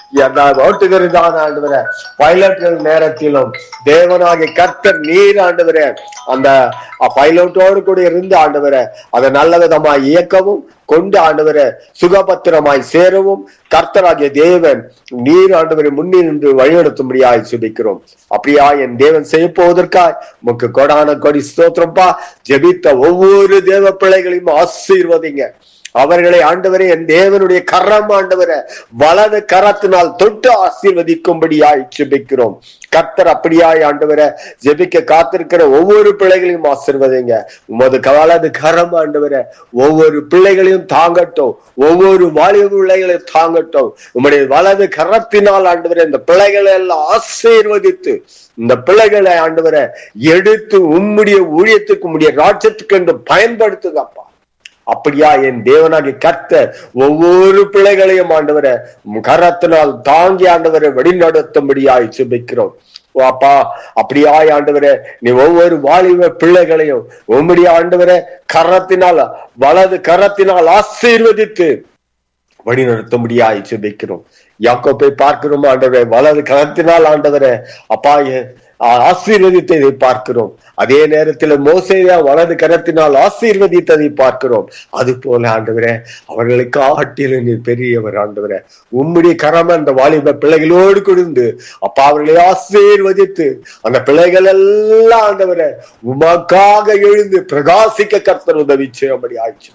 ஓட்டுகிறதான ஆண்டவர பைலட்கள் நேரத்திலும் தேவனாகிய கர்த்தர் நீர் ஆண்டவர அந்த பைலட்டோடு கூட இருந்து ஆண்டவர அதை நல்ல விதமாய் இயக்கவும் கொண்டு ஆண்டவர சுகபத்திரமாய் சேரவும் கர்த்தராகிய தேவன் நீர் ஆண்டவரை முன்னில் நின்று வழிநடத்தும்படியாய் சுபிக்கிறோம் அப்படியா என் தேவன் செய்ய போவதற்காய் முக்கு கொடான கொடி ஸ்தோத்திரம்பா ஜெபித்த ஒவ்வொரு தேவ பிள்ளைகளையும் ஆசீர்வதிங்க அவர்களை ஆண்டவரே என் தேவனுடைய கரம் ஆண்டவர வலது கரத்தினால் தொட்டு ஆசீர்வதிக்கும்படியாய் ஜெபிக்கிறோம் கர்த்தர் அப்படியாய் ஆண்டவர ஜெபிக்க காத்திருக்கிற ஒவ்வொரு பிள்ளைகளையும் ஆசீர்வதிங்க உமது வலது கரம் ஆண்டவர ஒவ்வொரு பிள்ளைகளையும் தாங்கட்டும் ஒவ்வொரு வாலிப பிள்ளைகளையும் தாங்கட்டும் உம்முடைய வலது கரத்தினால் ஆண்டவர இந்த பிள்ளைகளை எல்லாம் ஆசீர்வதித்து இந்த பிள்ளைகளை ஆண்டவரை எடுத்து உம்முடைய ஊழியத்துக்கு உம்முடைய ராஜ்யத்துக்கு என்று பயன்படுத்துங்கப்பா அப்படியா என் தேவனாகி கர்த்த ஒவ்வொரு பிள்ளைகளையும் ஆண்டவரை கரத்தினால் தாங்கி ஆண்டவரை வழிநடத்தும்படியாய் சுபிக்கிறோம் அப்பா அப்படியாய் ஆண்டவரே நீ ஒவ்வொரு வாலிப பிள்ளைகளையும் உம்முடைய ஆண்டவரை கரத்தினால் வலது கரத்தினால் ஆசீர்வதித்து வழிநடத்தும்படியாய் சுபிக்கிறோம் யாக்கோப்பை பார்க்கிறோம் ஆண்டவரே வலது கரத்தினால் ஆண்டவரே அப்பா ஆசீர்வதித்ததை பார்க்கிறோம் அதே நேரத்தில் மோசையா வலது கரத்தினால் ஆசீர்வதித்ததை பார்க்கிறோம் அது போல ஆண்டவரே அவர்களுக்கு ஆட்டில நீ பெரியவர் ஆண்டவரே உம்முடைய கரம் அந்த வாலிப பிள்ளைகளோடு கொடுந்து அப்பா அவர்களை ஆசீர்வதித்து அந்த பிள்ளைகள் எல்லாம் ஆண்டவரே உமக்காக எழுந்து பிரகாசிக்க கர்த்தர் உதவி செய்யும்படி ஆட்சி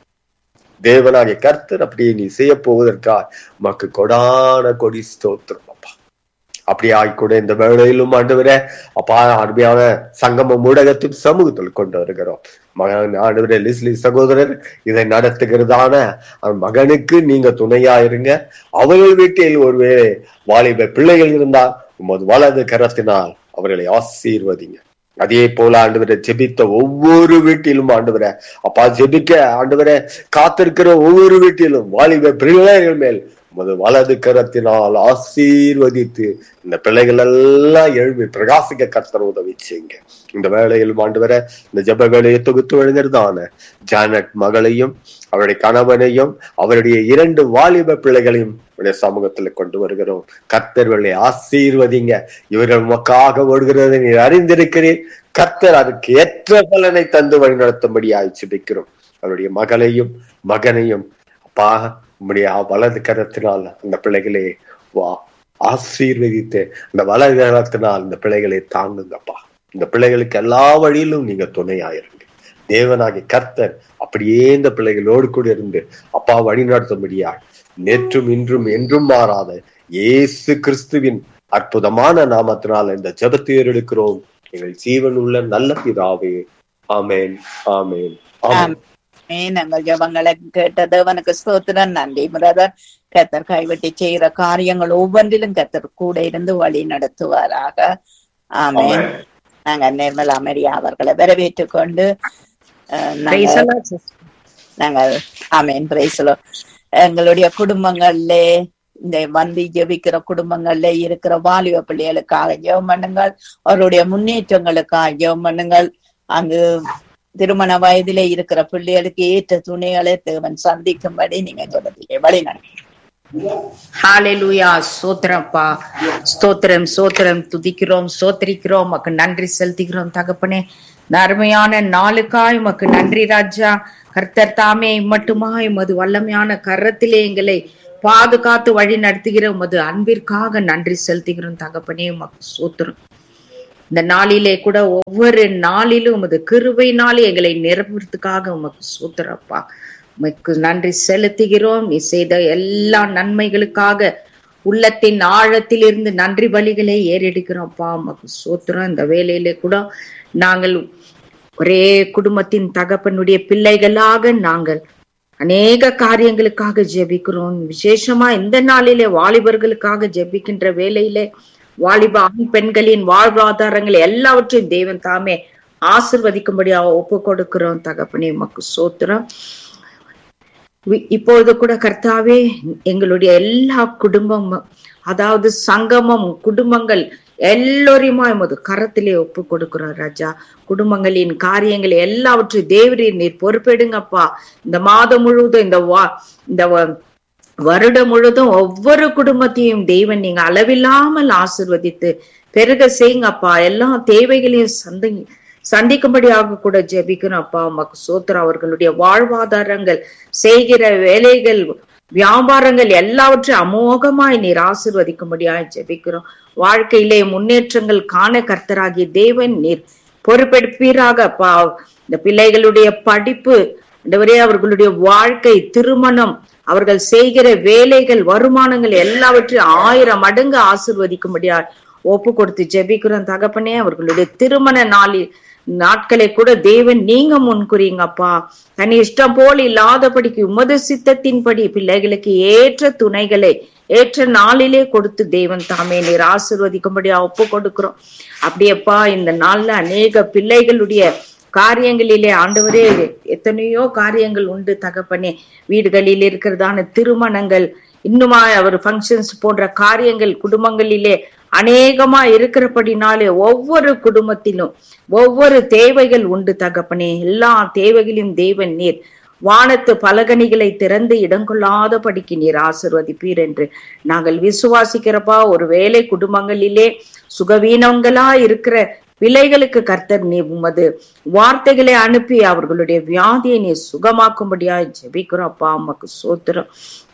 தேவனாகிய கர்த்தர் அப்படியே நீ செய்ய போவதற்காக மக்கு கொடான கொடி ஸ்தோத்திரம் அப்பா அப்படி ஆய்கூட இந்த வேளையிலும் ஆண்டவரே அப்பா அருமையான சங்கம ஊடகத்தின் சமூகத்தில் கொண்டு வருகிறோம் மகன் ஆண்டவரே லிஸ்லி சகோதரர் இதை நடத்துகிறதான மகனுக்கு நீங்க துணையா இருங்க அவர்கள் வீட்டில் ஒருவேளை வாலிப பிள்ளைகள் இருந்தால் உமது வலது கரத்தினால் அவர்களை ஆசீர்வதிங்க அதே போல ஆண்டவரை ஜெபித்த ஒவ்வொரு வீட்டிலும் ஆண்டவரை அப்பா ஜெபிக்க ஆண்டவரை காத்திருக்கிற ஒவ்வொரு வீட்டிலும் வாலிப பிள்ளைகள் மேல் உமது வலது கரத்தினால் ஆசீர்வதித்து இந்த பிள்ளைகள் எல்லாம் எழுப்பி பிரகாசிக்க கர்த்தர் உதவி செய்யுங்க இந்த வேலையில் ஆண்டவரை இந்த ஜப வேலையை தொகுத்து வழங்குறதான ஜானட் மகளையும் அவருடைய கணவனையும் அவருடைய இரண்டு வாலிப பிள்ளைகளையும் உடைய சமூகத்துல கொண்டு வருகிறோம் கர்த்தர்களை ஆசீர்வதிங்க இவர்கள் உமக்காக ஓடுகிறதை நீ அறிந்திருக்கிறீர் கர்த்தர் அதுக்கு ஏற்ற பலனை தந்து வழி நடத்தும்படி ஆய்ச்சிபிக்கிறோம் அவருடைய மகளையும் மகனையும் அப்பா உம்முடைய வலது கரத்தினால் அந்த பிள்ளைகளே வா ஆசீர்வதித்து அந்த வலது கரத்தினால் இந்த பிள்ளைகளை தாங்குங்கப்பா இந்த பிள்ளைகளுக்கு எல்லா வழியிலும் நீங்க துணையாயிருங்க தேவனாகி கர்த்தர் அப்படியே இந்த பிள்ளைகளோடு கூட இருந்து அப்பா வழி நடத்தும்படியா நேற்றும் இன்றும் என்றும் மாறாத இயேசு கிறிஸ்துவின் அற்புதமான நாமத்தினால் இந்த ஜபத்தை எடுக்கிறோம் எங்கள் ஜீவன் உள்ள நல்ல பிதாவே ஆமேன் ஆமேன் ஆமேன் நாங்கள் ஜபங்களை கேட்ட தேவனுக்கு ஸ்தோத்திரம் நன்றி பிரதர் கத்தர் கைவிட்டு செய்கிற காரியங்கள் ஒவ்வொன்றிலும் கத்தர் கூட இருந்து வழி நடத்துவாராக ஆமேன் நாங்க நிர்மலா மரியா அவர்களை வரவேற்றுக் கொண்டு நாங்கள் ஆமேன் பிரைசலோ எங்களுடைய குடும்பங்கள்ல இந்த வந்து ஜெபிக்கிற குடும்பங்கள்ல இருக்கிற வாலிப பிள்ளைகளுக்காக ஜெபம் பண்ணுங்கள் அவருடைய முன்னேற்றங்களுக்காக ஜெபம் பண்ணுங்கள் அங்கு திருமண வயதிலே இருக்கிற பிள்ளைகளுக்கு ஏற்ற துணைகளை தேவன் சந்திக்கும்படி நீங்க சொல்லுங்க வழி ஹalleluya சோத்திரப்பா ஸ்தோத்திரம் சோத்திரம் துதிக்கிறோம் சோத்திரிக்கிறோம் உமக்கு நன்றி செலுத்துகிறோம் தகப்பனே இந்த அருமையான நாளுக்காய் உமக்கு நன்றி ராஜா கர்த்தர் தாமே மட்டுமாய் உமது வல்லமையான கரத்திலே எங்களை பாதுகாத்து வழி நடத்துகிற உமது அன்பிற்காக நன்றி செலுத்துகிறோம் தகப்பனே உமக்கு சோத்திரம் இந்த நாளிலே கூட ஒவ்வொரு நாளிலும் உமது கிருபை நாளே எங்களை நிரப்புறதுக்காக உமக்கு சூத்திரப்பா உமக்கு நன்றி செலுத்துகிறோம் நீ செய்த எல்லா நன்மைகளுக்காக உள்ளத்தின் ஆழத்திலிருந்து நன்றி பலிகளை ஏறெடுக்கிறோம்ப்பா உமக்கு சோத்திரம் இந்த வேலையிலே கூட நாங்கள் ஒரே குடும்பத்தின் தகப்பனுடைய பிள்ளைகளாக நாங்கள் அநேக காரியங்களுக்காக ஜெபிக்கிறோம் விசேஷமா இந்த நாளிலே வாலிபர்களுக்காக ஜெபிக்கின்ற வேலையிலே வாலிப ஆண் பெண்களின் வாழ்வாதாரங்கள் எல்லாவற்றையும் தேவன் தாமே ஆசிர்வதிக்கும்படியாக ஒப்பு கொடுக்கிறோம் தகப்பனே உமக்கு சோத்திரம் வி- இப்பொழுது கூட கர்த்தாவே எங்களுடைய எல்லா குடும்பம் அதாவது சங்கமம் குடும்பங்கள் எல்லோரையுமா எமது கரத்திலே ஒப்பு கொடுக்கிறோம் ராஜா குடும்பங்களின் காரியங்கள் எல்லாவற்றையும் தேவரீர் நீர் பொறுப்பெடுங்கப்பா இந்த மாதம் முழுவதும் இந்த வா இந்த வ- வருடம் முழுதும் ஒவ்வொரு குடும்பத்தையும் தெய்வன் நீங்க அளவில்லாமல் ஆசிர்வதித்து பெருக செய்யுங்கப்பா எல்லா தேவைகளையும் சந்தி சந்திக்கும்படியாக கூட ஜெபிக்கணும் அப்பா உமக்கு சோத்திரம் அவர்களுடைய வாழ்வாதாரங்கள் செய்கிற வேலைகள் வியாபாரங்கள் எல்லாவற்றையும் அமோகமாய் நீர் ஆசிர்வதிக்கும்படியாய் ஜெபிக்கிறோம் வாழ்க்கையிலே முன்னேற்றங்கள் காண கர்த்தராகிய தேவன் நீர் பொறுப்பெடுப்பீராக அப்பா இந்த பிள்ளைகளுடைய படிப்பு ஆண்டவரே அவர்களுடைய வாழ்க்கை திருமணம் அவர்கள் செய்கிற வேலைகள் வருமானங்கள் எல்லாவற்றையும் ஆயிரம் மடங்கு ஆசிர்வதிக்கும்படியாய் ஒப்பு கொடுத்து ஜெபிக்கிறோம் தகப்பனே அவர்களுடைய திருமண நாளில் நாட்களை கூட தேவன் நீங்க முன்குறீங்கப்பா தன் இஷ்டம் போல் இல்லாதபடிக்கு உமது சித்தத்தின்படி பிள்ளைகளுக்கு ஏற்ற துணைகளை ஏற்ற நாளிலே கொடுத்து தேவன் தாமே நீர் ஆசிர்வதிக்கும்படியா ஒப்பு கொடுக்கிறோம் அப்படியேப்பா இந்த நாள்ல அநேக பிள்ளைகளுடைய காரியங்களிலே ஆண்டவரே எத்தனையோ காரியங்கள் உண்டு தகப்பனே வீடுகளில் இருக்கிறதான திருமணங்கள் இன்னுமா அவர் ஃபங்க்ஷன்ஸ் போன்ற காரியங்கள் குடும்பங்களிலே அநேகமா இருக்கிறபடினாலே ஒவ்வொரு குடும்பத்திலும் ஒவ்வொரு தேவைகள் உண்டு தகப்பனே எல்லா தேவைகளையும் தேவன் நீர் வானத்து பலகணிகளை திறந்து இடங்கொள்ளாதபடிக்கு நீர் ஆசிர்வதிப்பீர் என்று நாங்கள் விசுவாசிக்கிறப்பா ஒரு வேலை குடும்பங்களிலே சுகவீனங்களா இருக்கிற பிள்ளைகளுக்கு கர்த்தர் நீ உமது வார்த்தைகளை அனுப்பி அவர்களுடைய வியாதியை நீ சுகமாக்கும்படியாய் ஜெபிக்கிறோம் அப்பா அம்மாக்கு சோத்திரம்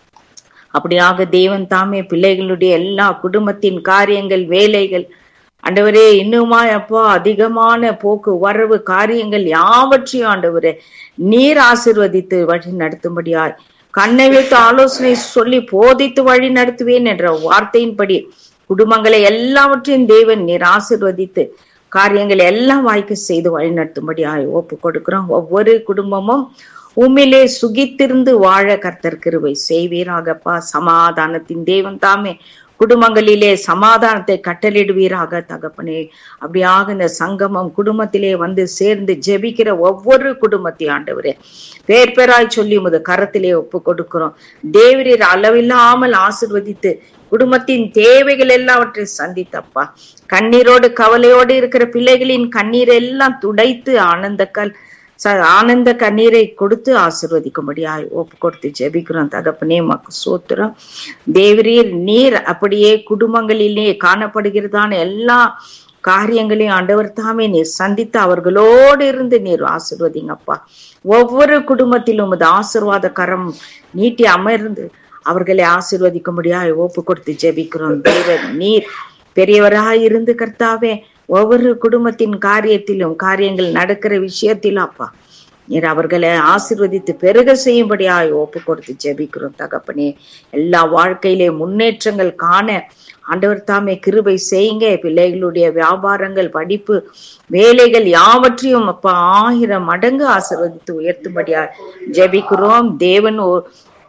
அப்படியாக தேவன் தாமே பிள்ளைகளுடைய எல்லா குடும்பத்தின் காரியங்கள் வேலைகள் ஆண்டவரே இன்னுமா அப்பா அதிகமான போக்கு வரவு காரியங்கள் யாவற்றையும் ஆண்டவரே நீர் ஆசிர்வதித்து வழி நடத்தும்படியாய் கண்ணை வைத்து ஆலோசனை சொல்லி போதித்து வழி நடத்துவேன் என்ற வார்த்தையின்படி குடும்பங்களை எல்லாவற்றையும் தேவன் நீர் ஆசிர்வதித்து காரியங்களை எல்லாம் வாய்க்க செய்து வழி நடத்தும்படியாய் ஒப்பு கொடுக்கிறோம் ஒவ்வொரு குடும்பமும் உம்மிலே சுகித்திருந்து வாழ கர்த்தர் கிருபை செய்வீராகப்பா சமாதானத்தின் தேவன் தாமே குடும்பங்களிலே சமாதானத்தை கட்டளிடுவீராக தகப்பனே அப்படியாக இந்த சங்கமம் குடும்பத்திலே வந்து சேர்ந்து ஜெபிக்கிற ஒவ்வொரு குடும்பத்தை ஆண்டவரே பேர் பேராய் சொல்லி உமது கரத்திலே ஒப்பு கொடுக்கிறோம் தேவரீர் அளவில்லாமல் ஆசிர்வதித்து குடும்பத்தின் தேவைகள் எல்லாவற்றை சந்தித்தப்பா கண்ணீரோடு கவலையோடு இருக்கிற பிள்ளைகளின் கண்ணீர் எல்லாம் துடைத்து ஆனந்த கல் ச- ஆனந்த கண்ணீரை கொடுத்து ஆசிர்வதிக்கும்படியாய் ஒப்பு கொடுத்து ஜெபிக்கிறோம் தகப்பனே மக்கு சோத்திரம் தேவரீர் நீர் அப்படியே குடும்பங்களிலே காணப்படுகிறதான எல்லா காரியங்களையும் ஆண்டவர் தாமே நீர் சந்தித்து அவர்களோடு இருந்து நீர் ஆசிர்வதிங்கப்பா ஒவ்வொரு குடும்பத்திலும் உமது ஆசிர்வாத கரம் நீட்டி அமர்ந்து அவர்களை ஆசிர்வதிக்கும்படியாய் ஒப்பு கொடுத்து ஜெபிக்கிறோம் தேவன் நீர் பெரியவராய் இருந்து கர்த்தாவே ஒவ்வொரு குடும்பத்தின் காரியத்திலும் காரியங்கள் நடக்கிற விஷயத்திலும் அப்பா நீர் அவர்களை ஆசிர்வதித்து பெருக செய்யும்படியாய் ஒப்பு கொடுத்து ஜெபிக்கிறோம் தகப்பனே எல்லா வாழ்க்கையிலே முன்னேற்றங்கள் காண ஆண்டவர் தாமே கிருபை செய்யுங்க பிள்ளைகளுடைய வியாபாரங்கள் படிப்பு வேலைகள் யாவற்றையும் அப்பா ஆயிரம் மடங்கு ஆசிர்வதித்து உயர்த்தும்படியாய் ஜெபிக்கிறோம் தேவன் ஒ-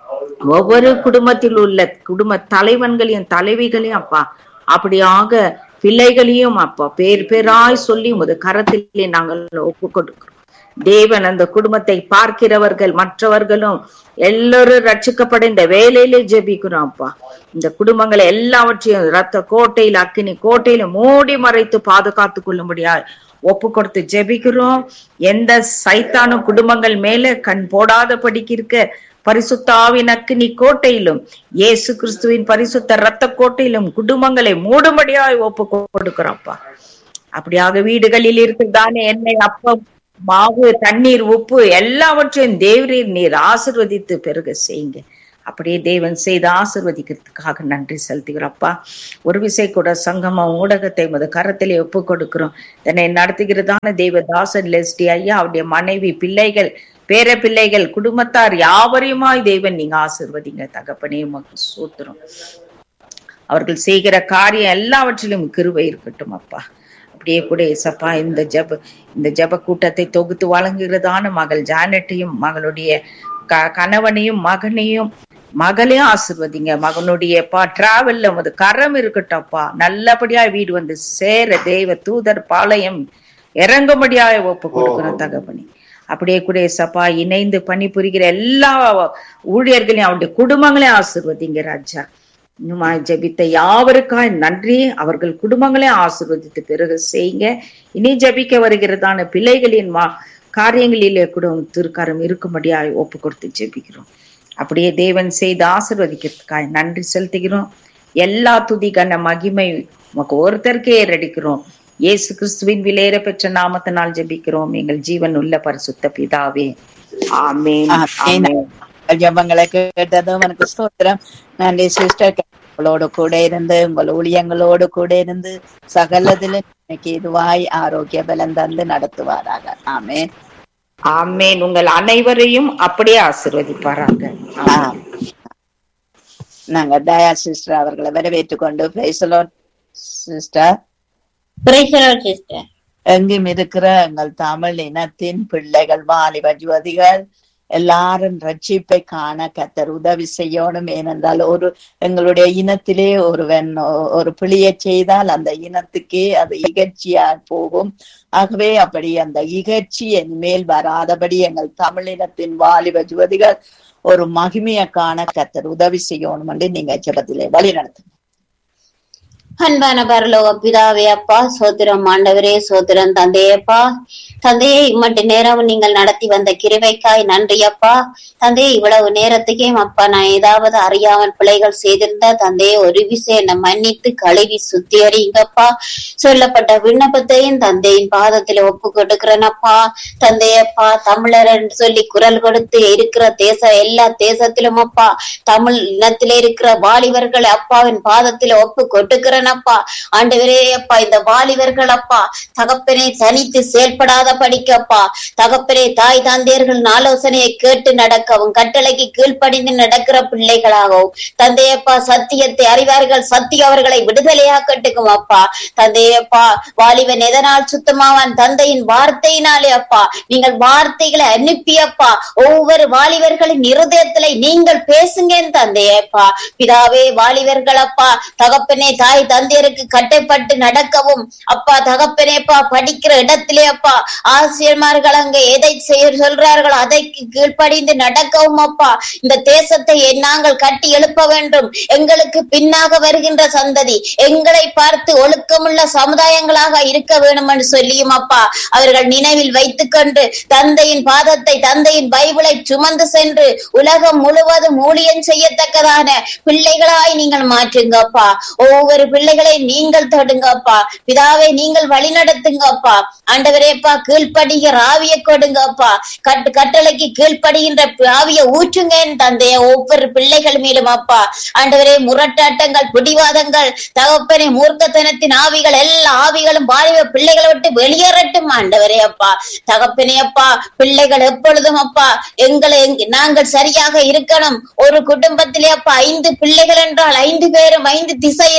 ஒவ்வொரு குடும்பத்தில் உள்ள குடும்ப தலைவன்களையும் தலைவிகளையும் அப்பா அப்படியாக பிள்ளைகளையும் அப்பா பேர் பேராய் சொல்லி முத கரத்திலே நாங்கள் ஒப்பு கொடுக்கிறோம் தேவன் அந்த குடும்பத்தை பார்க்கிறவர்கள் மற்றவர்களும் எல்லாரும் ரட்சிக்கப்பட இந்த வேலையிலே ஜெபிக்கிறோம் அப்பா இந்த குடும்பங்களை எல்லாவற்றையும் ரத்த கோட்டையில அக்கினி கோட்டையில மூடி மறைத்து பாதுகாத்து கொள்ளும்படியா ஒப்பு கொடுத்து ஜெபிக்கிறோம் எந்த சைத்தானும் குடும்பங்கள் மேல கண் போடாதபடிக்கு இருக்க பரிசுத்தாவின் அக்கினி கோட்டையிலும் இயேசு கிறிஸ்துவின் பரிசுத்த ரத்த கோட்டையிலும் குடும்பங்களை மூடும்படியாய் ஒப்பு கொடுக்கிறோம்ப்பா அப்படியாக வீடுகளில் இருக்கிறதானே எண்ணெய் அப்பம் மாவு தண்ணீர் உப்பு எல்லாவற்றையும் தேவரீர் நீர் ஆசிர்வதித்து பெருக செய்யுங்க அப்படியே தேவன் செய்து ஆசிர்வதிக்கிறதுக்காக நன்றி செலுத்துகிறப்பா ஒரு விசை கூட சங்கமம் ஊடகத்தை மது கரத்திலே ஒப்பு கொடுக்கிறோம் இதனை நடத்துகிறதான தேவதாசன் லெஸ்டி ஐயா அவருடைய மனைவி பிள்ளைகள் பேர பிள்ளைகள் குடும்பத்தார் யாவரையுமாய் தேவன் நீங்க ஆசிர்வதிங்க தகப்பனே உமக்கு சூத்திரம் அவர்கள் செய்கிற காரியம் எல்லாவற்றிலும் கிருபை இருக்கட்டும் அப்பா அப்படியே கூட ஏசப்பா இந்த ஜப இந்த ஜப கூட்டத்தை தொகுத்து வழங்குகிறதான மகள் ஜானட்டையும் மகளுடைய க கணவனையும் மகனையும் மகளையும் ஆசிர்வதிங்க மகனுடைய பா டிராவல்ல உமது கரம் இருக்கட்டும்ப்பா நல்லபடியா வீடு வந்து சேர தெய்வ தூதர் பாளையம் இறங்கும்படியாக ஒப்பு கொடுக்கணும் தகப்பனி அப்படியே கூட ஏசப்பா இணைந்து பணிபுரிகிற எல்லா ஊழியர்களையும் அவருடைய குடும்பங்களையும் ஆசிர்வதிங்க ராஜா இன்னுமா ஜெபித்த யாவருக்காய் நன்றி அவர்கள் குடும்பங்களே ஆசிர்வதித்து பிறகு செய்யுங்க இனி ஜெபிக்க வருகிறதான பிள்ளைகளின் மா காரியங்களிலே கூட திருக்காரம் இருக்கும்படியாய் ஒப்பு கொடுத்து ஜெபிக்கிறோம் அப்படியே தேவன் செய்து ஆசிர்வதிக்கிறதுக்காய் நன்றி செலுத்துகிறோம் எல்லா துதி கன மகிமை உமக்கு ஒருத்தருக்கே ஏறடிக்கிறோம் இயேசு கிறிஸ்துவின் விலையேற பெற்ற நாமத்தினால் ஜெபிக்கிறோம் எங்கள் ஜீவன் உள்ள பரிசுத்த பிதாவே ஆமேன் ஆமென். ஆமென் ஜபங்களை கேட்டதும் எனக்கு ஸ்தோத்திரம் நன்றி சிஸ்டர் உங்களோடு கூட இருந்து உங்கள் ஊழியங்களோடு கூட இருந்து சகலதிலும் இன்னைக்கு இதுவாய் ஆரோக்கிய பலம் தந்து நடத்துவாராக ஆமென் ஆமேன் உங்கள் அனைவரையும் அப்படியே ஆசிர்வதிப்பாராங்க ஆம். நாங்க தயா சிஸ்டர் அவர்களை வரவேற்றுக் கொண்டு சிஸ்டர் சிஸ்டர் எங்கும் இருக்கிற எங்கள் தமிழ் இனத்தின் பிள்ளைகள் வாலிப யுவதிகள் எல்லாரும் ரட்சிப்பை காண கத்தர் உதவி செய்யணும் ஏனென்றால் ஒரு எங்களுடைய இனத்திலே ஒருவன் ஒ- ஒரு பிழையை செய்தால் அந்த இனத்துக்கே அது இகழ்ச்சியா போகும் ஆகவே அப்படி அந்த இகழ்ச்சி என் மேல் வராதபடி எங்கள் தமிழினத்தின் வாலிப யுவதிகள் ஒரு மகிமையை காண கத்தர் உதவி செய்யணும் என்று நீங்க ஜெபத்திலே வழி நடத்துங்க அன்பான பரலோக பிதாவே அப்பா சோத்திரம் ஆண்டவரே சோத்திரம் தந்தையப்பா தந்தையே இம்மட்டு நேரம் நீங்கள் நடத்தி வந்த கிருபைக்காய் நன்றி அப்பா தந்தையே இவ்வளவு நேரத்துக்கே அப்பா நான் ஏதாவது அறியாமல் பிழைகள் செய்திருந்தா தந்தையே ஒரு விஷயம் என்னை மன்னித்து கழுவி சுத்திகரிங்கப்பா சொல்லப்பட்ட விண்ணப்பத்தையும் தந்தையின் பாதத்துல ஒப்பு கொடுக்கிறேனப்பா தந்தையப்பா தமிழர் என்று சொல்லி குரல் கொடுத்து இருக்கிற தேசம் எல்லா தேசத்திலும் அப்பா தமிழ் இனத்திலே இருக்கிற வாலிபர்கள் அப்பாவின் பாதத்தில ஒப்பு கொட்டுக்கிறேனப்பா ஆண்டவரே அப்பா இந்த வாலிபர்கள் அப்பா தகப்பனே தனித்து செயல்படாத படிக்கப்பா தகப்பனே தாய் தந்தையர்கள் ஆலோசனையை கேட்டு நடக்கவும் கட்டளைக்கு கீழ்ப்படிந்து நடக்கிற பிள்ளைகளாகவும் தந்தையப்பா சத்தியத்தை அறிவார்கள் சத்தியம் அவர்களை விடுதலையாக்கட்டுக்கும் அப்பா தந்தையப்பா வாலிபன் எதனால் சுத்தமாவான் தந்தையின் வார்த்தையினாலே அப்பா நீங்கள் வார்த்தைகளை அனுப்பியப்பா ஒவ்வொரு வாலிபர்களின் இருதயத்திலே நீங்கள் பேசுங்க தந்தையப்பா பிதாவே வாலிபர்கள் அப்பா தகப்பனே தாய் தந்தையருக்கு கட்டைப்பட்டு நடக்கவும் அப்பா தகப்பனேப்பா படிக்கிற இடத்திலே அப்பா ஆசிரியர்மார்கள் அங்க எதை செய்ய சொல்றார்கள் அதை கீழ்ப்படிந்து நடக்கவும் அப்பா இந்த தேசத்தை நாங்கள் கட்டி எழுப்ப வேண்டும் எங்களுக்கு பின்னாக வருகின்ற சந்ததி எங்களை பார்த்து ஒழுக்கமுள்ள சமுதாயங்களாக இருக்க வேண்டும் என்று சொல்லியும் அப்பா அவர்கள் நினைவில் வைத்துக் கொண்டு தந்தையின் பாதத்தை தந்தையின் பைபிளை சுமந்து சென்று உலகம் முழுவதும் ஊழியம் செய்யத்தக்கதான பிள்ளைகளாய் நீங்கள் மாற்றுங்கப்பா ஒவ்வொரு பிள்ளைகளை நீங்கள் தொடுங்கப்பா பிதாவை நீங்கள் வழி நடத்துங்கப்பா ஆண்டவரேப்பா கீழ்ப்படிகிற ஆவிய கொடுங்கப்பா கட்டு கட்டளைக்கு கீழ்ப்படிகின்ற ஆவிய ஊற்றுங்க என் தந்தைய ஒவ்வொரு பிள்ளைகள் மேலும் அப்பா ஆண்டவரே முரட்டாட்டங்கள் பிடிவாதங்கள் தகப்பனே மூர்க்கத்தனத்தின் ஆவிகள் எல்லா ஆவிகளும் வாலிப பிள்ளைகளை விட்டு வெளியேறட்டும் ஆண்டவரே அப்பா தகப்பனே அப்பா பிள்ளைகள் எப்பொழுதும் அப்பா எங்களை எங்க- நாங்கள் சரியாக இருக்கணும் ஒரு குடும்பத்திலே அப்பா ஐந்து பிள்ளைகள் என்றால் ஐந்து பேரும் ஐந்து திசையில் இருக்காத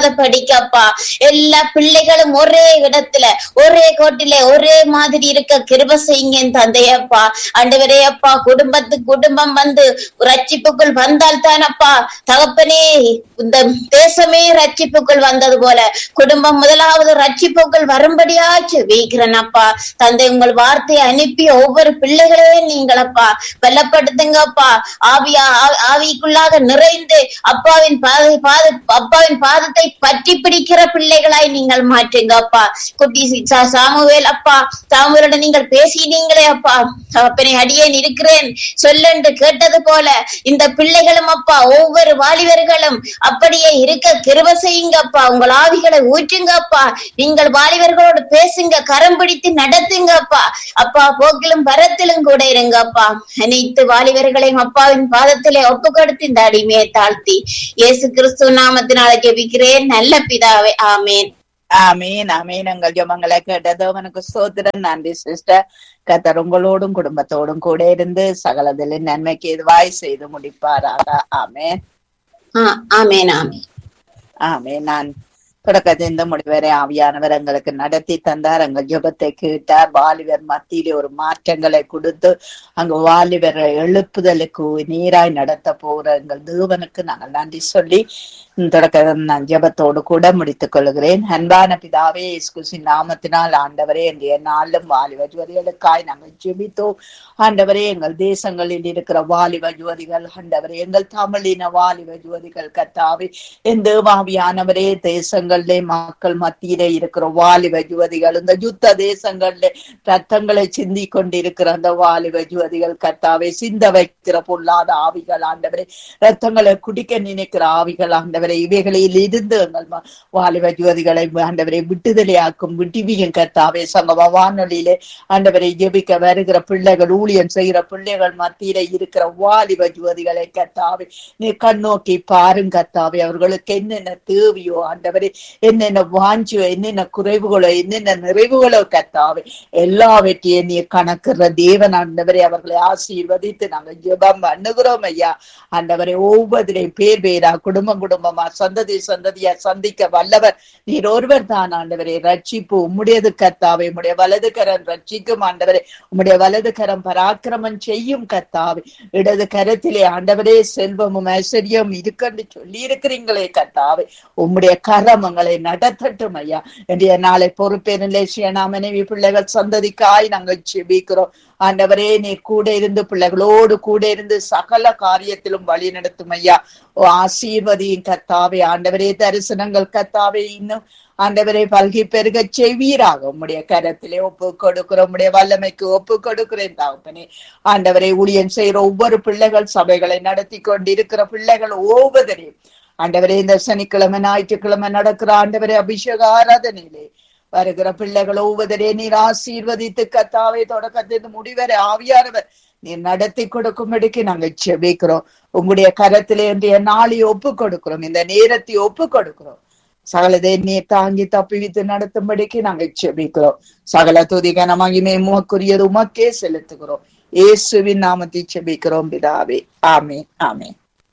இல்லாத படிக்கப்பா எல்லா பிள்ளைகளும் ஒரே இடத்துல ஒரே கோட்டிலே ஒரே மாதிரி இருக்க கிருப செய்யுங்க என் தந்தையப்பா ஆண்டவரே அப்பா குடும்பத்து குடும்பம் வந்து ரட்சிப்புக்குள் வந்தால் தானப்பா தகப்பனே இந்த தேசமே ரட்சிப்புக்குள் வந்தது போல குடும்பம் முதலாவது ரட்சிப்புக்குள் வரும்படியாச்சு வீக்கிறனப்பா தந்தை உங்கள் வார்த்தையை அனுப்பி ஒவ்வொரு பிள்ளைகளையும் நீங்களப்பா பலப்படுத்துங்கப்பா ஆவியா ஆ- ஆவிக்குள்ளாக நிறைந்து அப்பாவின் பாத பாத அப்பாவின் பாதத்தை பற்றி பிடிக்கிற பிள்ளைகளாய் நீங்கள் மாற்றுங்கப்பா குட்டி சி- சா- சாமுவேல் அப்பா சாமுவேலுடன் நீங்கள் பேசினீங்களே அப்பா அப்பனை அடியேன் இருக்கிறேன் சொல்லென்று கேட்டது போல இந்த பிள்ளைகளும் அப்பா ஒவ்வொரு வாலிபர்களும் அப்படியே இருக்க கிருப செய்யுங்கப்பா உங்கள் ஆவிகளை ஊற்றுங்கப்பா நீங்கள் வாலிபர்களோடு பேசுங்க கரம் பிடித்து நடத்துங்கப்பா அப்பா போக்கிலும் பரத்திலும் கூட இருங்கப்பா அனைத்து வாலிபர்களையும் அப்பாவின் பாதத்திலே ஒப்பு கொடுத்து இந்த அடிமையை தாழ்த்தி இயேசு கிறிஸ்து நாமத்தினால ஜெபிக்கிறேன் நல்ல பிதாவே ஆமேன் ஆமீன் ஆமீன் உங்கள் ஜெபங்களை கேட்டது அவனுக்கு சோத்திரன் நன்றி சிஸ்டர் கத்தர் உங்களோடும் குடும்பத்தோடும் கூட இருந்து சகலதிலும் நன்மைக்கு எதுவாய் செய்து முடிப்பாராக ஆமேன் ஆ, ஆமேன் ஆமேன் ஆமேன் நான் தொடக்கத்தில் இந்த முடிவரை ஆவியானவர் எங்களுக்கு நடத்தி தந்தார் எங்கள் ஜெபத்தை கேட்டார் வாலிபர் மத்தியிலே ஒரு மாற்றங்களை கொடுத்து அங்கு வாலிபரை எழுப்புதலுக்கு நீராய் நடத்த போற எங்கள் தேவனுக்கு நாங்கள் நன்றி சொல்லி இந்த தொடக்க நான் ஜெபத்தோடு கூட முடித்துக் கொள்கிறேன் அன்பான பிதாவே இயேசுவின் நாமத்தினால் ஆண்டவரே இன்றைய நாளும் வாலிப ஜுவதிகளுக்காய் நாங்கள் ஜெபித்தோம் ஆண்டவரே எங்கள் தேசங்களில் இருக்கிற வாலிப ஜுவதிகள் ஆண்டவரே எங்கள் தமிழின வாலிப ஜுவதிகள் கத்தாவே என் தேவாவியானவரே தேசங்களிலே மக்கள் மத்தியிலே இருக்கிற வாலிப ஜுவதிகள் இந்த யுத்த தேசங்களிலே ரத்தங்களை சிந்தி கொண்டிருக்கிற அந்த வாலிப ஜுவதிகள் கத்தாவே சிந்த வைக்கிற பொல்லாத ஆவிகள் ஆண்டவரே ரத்தங்களை குடிக்க நினைக்கிற ஆவிகள் ஆண்டவரே இவைகளில் இருந்து எங்கள் ம- வாலிப ஜோதிகளை ஆண்டவரை விட்டுதலையாக்கும் விட்டுவியும் கத்தாவே சங்கம வானொலியிலே ஆண்டவரை ஜெபிக்க வருகிற பிள்ளைகள் ஊழியம் செய்கிற பிள்ளைகள் மத்தியில இருக்கிற வாலிப ஜோதிகளை கத்தாவே நீ கண்ணோக்கி பாருங்க கத்தாவே அவர்களுக்கு என்னென்ன தேவையோ ஆண்டவரே என்னென்ன வாஞ்சியோ என்னென்ன குறைவுகளோ என்னென்ன நிறைவுகளோ கத்தாவே எல்லாவற்றையும் நீ கணக்குற தேவன் ஆண்டவரே அவர்களை ஆசீர்வதித்து நாங்கள் ஜெபம் பண்ணுகிறோம் ஐயா ஆண்டவரை ஒவ்வொருவரையும் பேர் பேரா குடும்பம் குடும்பமா சந்ததி சந்ததியா சந்திக்க வல்லவர் நீர் ஒருவர் தான் ஆண்டவரே ரட்சிப்பு உம்முடையது கத்தாவே உம்முடைய வலது கரம் ரட்சிக்கும் ஆண்டவரே உம்முடைய வலது கரம் பராக்கிரமம் செய்யும் கத்தாவே இடது கரத்திலே ஆண்டவரே செல்வமும் ஐஸ்வர்யம் இருக்கன்னு சொல்லி இருக்கிறீங்களே கத்தாவே உம்முடைய கரம் எங்களை நடத்தட்டும் ஐயா இன்றைய நாளை பொறுப்பேரிலே சியனா மனைவி பிள்ளைகள் சந்ததிக்காய் நாங்கள் செபிக்கிறோம் ஆண்டவரே நீ கூட இருந்து பிள்ளைகளோடு கூட இருந்து சகல காரியத்திலும் வழி நடத்தும் ஐயா ஓ ஆசீர்வதியும் கத்தாவே ஆண்டவரே தரிசனங்கள் கத்தாவே இன்னும் ஆண்டவரை பல்கி பெருக செய்வீராக உம்முடைய கரத்திலே ஒப்பு கொடுக்கிறோம் உம்முடைய வல்லமைக்கு ஒப்பு கொடுக்கிறேன் தகப்பனே ஆண்டவரை ஊழியம் செய்கிற ஒவ்வொரு பிள்ளைகள் சபைகளை நடத்தி கொண்டிருக்கிற பிள்ளைகள் ஒவ்வொருவரையும் ஆண்டவரே இந்த சனிக்கிழமை ஞாயிற்றுக்கிழமை நடக்கிற ஆண்டவரே அபிஷேக ஆராதனையிலே வருகிற பிள்ளைகள் ஒவ்வொருவரே நீர் ஆசீர்வதித்து கத்தாவே தொடக்கத்திலிருந்து முடிவரை ஆவியானவர் நீர் நடத்தி கொடுக்கும்படிக்கு நாங்கள் செபிக்கிறோம் உங்களுடைய கரத்திலே இன்றைய நாளை ஒப்பு கொடுக்கிறோம் இந்த நேரத்தை ஒப்பு கொடுக்கிறோம் சகலதை நீ தாங்கி தப்பிவித்து நடத்தும்படிக்கு நாங்கள் செபிக்கிறோம் சகல துதிகன மகிமை உமக்குரியது உமக்கே செலுத்துகிறோம் இயேசுவின் நாமத்தை செபிக்கிறோம் பிதாவே ஆமே ஆமே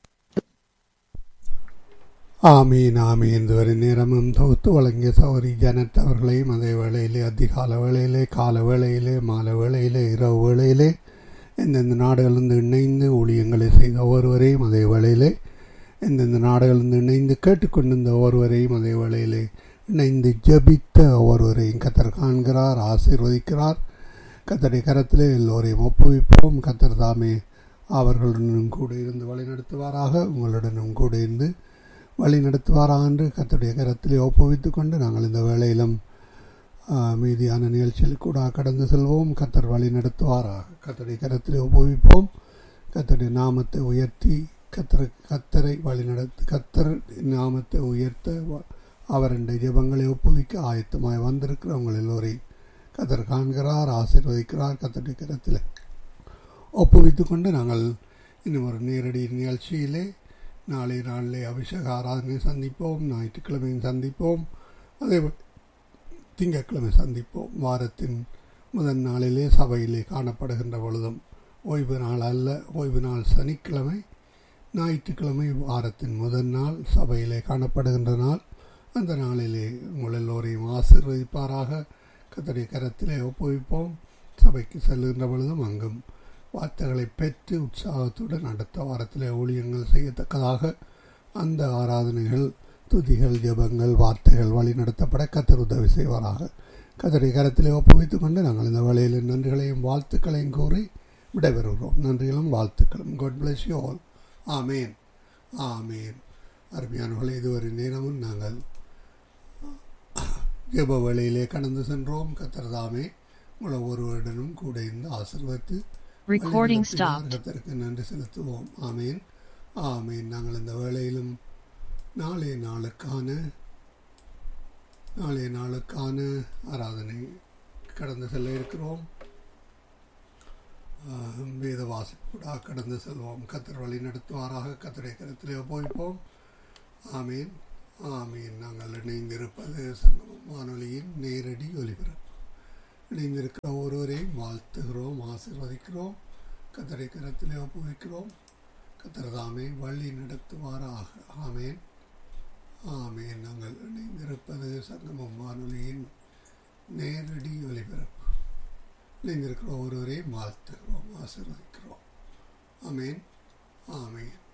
ஆமீன் ஆமீன் இதுவரை நேரமும் தொகுத்து வழங்கிய சௌரி ஜனத் அவர்களையும் அதே வேளையிலே அதிகால வேளையிலே கால வேளையிலே மாலை வேளையிலே இரவு வேளையிலே எந்தெந்த நாடுகளிலிருந்து இணைந்து ஊழியங்களை செய்த ஒவ்வொருவரையும் அதே வேளையிலே எந்தெந்த நாடுகளிலிருந்து இணைந்து கேட்டுக்கொண்டிருந்த ஒவ்வொருவரையும் அதே வேளையிலே இணைந்து ஜபித்த ஒவ்வொருவரையும் கத்தர் காண்கிறார் ஆசீர்வதிக்கிறார் கத்தரை கரத்திலே எல்லோரையும் ஒப்புவிப்போம் கத்தர் தாமே அவர்களுடனும் கூட இருந்து வழிநடத்துவாராக உங்களுடனும் கூட இருந்து வழி நடத்துவாராக என்று கத்தருடைய கரத்திலே ஒப்புவித்துக் கொண்டு நாங்கள் இந்த வேளையிலும் ஆ, மீதியான நிகழ்ச்சியில் கூட கடந்து செல்வோம் கத்தர் வழி நடத்துவாராக கத்தருடைய கரத்திலே ஒப்புவிப்போம் கத்தருடைய நாமத்தை உயர்த்தி கத்தர் கத்தரை வழி நடத்து கத்தர் நாமத்தை உயர்த்த வ- அவருடைய ஜெபங்களை ஒப்புவிக்க ஆயத்தமாய் வந்திருக்கிற உங்கள் எல்லோரையும் கத்தர் காண்கிறார் ஆசீர்வதிக்கிறார் கத்தருடைய கரத்தில் ஒப்புவித்துக் கொண்டு நாங்கள் இன்னும் ஒரு நேரடி நிகழ்ச்சியிலே நாளை நாளிலே அபிஷேக ஆராதனை சந்திப்போம் ஞாயிற்றுக்கிழமையும் சந்திப்போம் அதே போல் திங்கட்கிழமை சந்திப்போம் வாரத்தின் முதல் நாளிலே சபையிலே காணப்படுகின்ற பொழுதும் ஓய்வு நாள் அல்ல ஓய்வு நாள் சனிக்கிழமை ஞாயிற்றுக்கிழமை வாரத்தின் முதல் நாள் சபையிலே காணப்படுகின்ற நாள் அந்த நாளிலே உங்கள் எல்லோரையும் ஆசீர்வதிப்பாராக கத்தடைய கரத்திலே ஒப்புவிப்போம் சபைக்கு செல்லுகின்ற பொழுதும் அங்கும் வார்த்தைகளை பெற்று உற்சாகத்துடன் அடுத்த வாரத்திலே ஊழியங்கள் செய்யத்தக்கதாக அந்த ஆராதனைகள் துதிகள் ஜெபங்கள் வார்த்தைகள் வழி நடத்தப்பட கத்தர் உதவி செய்வாராக கத்தடைய கரத்திலே ஒப்புவித்துக் கொண்டு நாங்கள் இந்த வேளையில் நன்றிகளையும் வாழ்த்துக்களையும் கூறி விடைபெறுகிறோம் நன்றிகளும் வாழ்த்துக்களும் காட் bless you all ஆமேன் ஆமேன் அருமையானவர்களே இதுவரை நேரமும் நாங்கள் ஜெப வேளையிலே கடந்து சென்றோம் கத்தர்தாமே உங்களை ஒருவருடனும் கூட இருந்து ஆசிர்வத்து Recording stopped. கத்தருக்கு நன்றி செலுத்துவோம் ஆமேன் ஆமேன் நாங்கள் இந்த வேளையிலும் நாளைய நாளுக்கான நாளைய நாளுக்கான ஆராதனை கடந்து செல்ல இருக்கிறோம் ஆஹ், வேத வாசிப்புடா கடந்து செல்வோம் கத்தர் வழி நடத்துவாராக கத்தரை கருத்திலே ஒப்புவிப்போம் ஆமீன் ஆமீன் நாங்கள் இணைந்திருப்பது சங்கமம் வானொலியின் நேரடி ஒலிபரப்பு இணைந்திருக்கிற ஒருவரையும் வாழ்த்துகிறோம் ஆசீர்வதிக்கிறோம் கத்தரை கரத்திலே ஒப்புவிக்கிறோம் கத்தர் தாமே வழி நடத்துவாராக ஆமேன் ஆமேன் நாங்கள் இணைந்திருப்பது சங்கமம் வானொலியின் நேரடி ஒலிபரப்பு இணைந்திருக்கிற ஒருவரையும் வாழ்த்துகிறோம் ஆசீர்வதிக்கிறோம் ஆமேன் ஆமேன்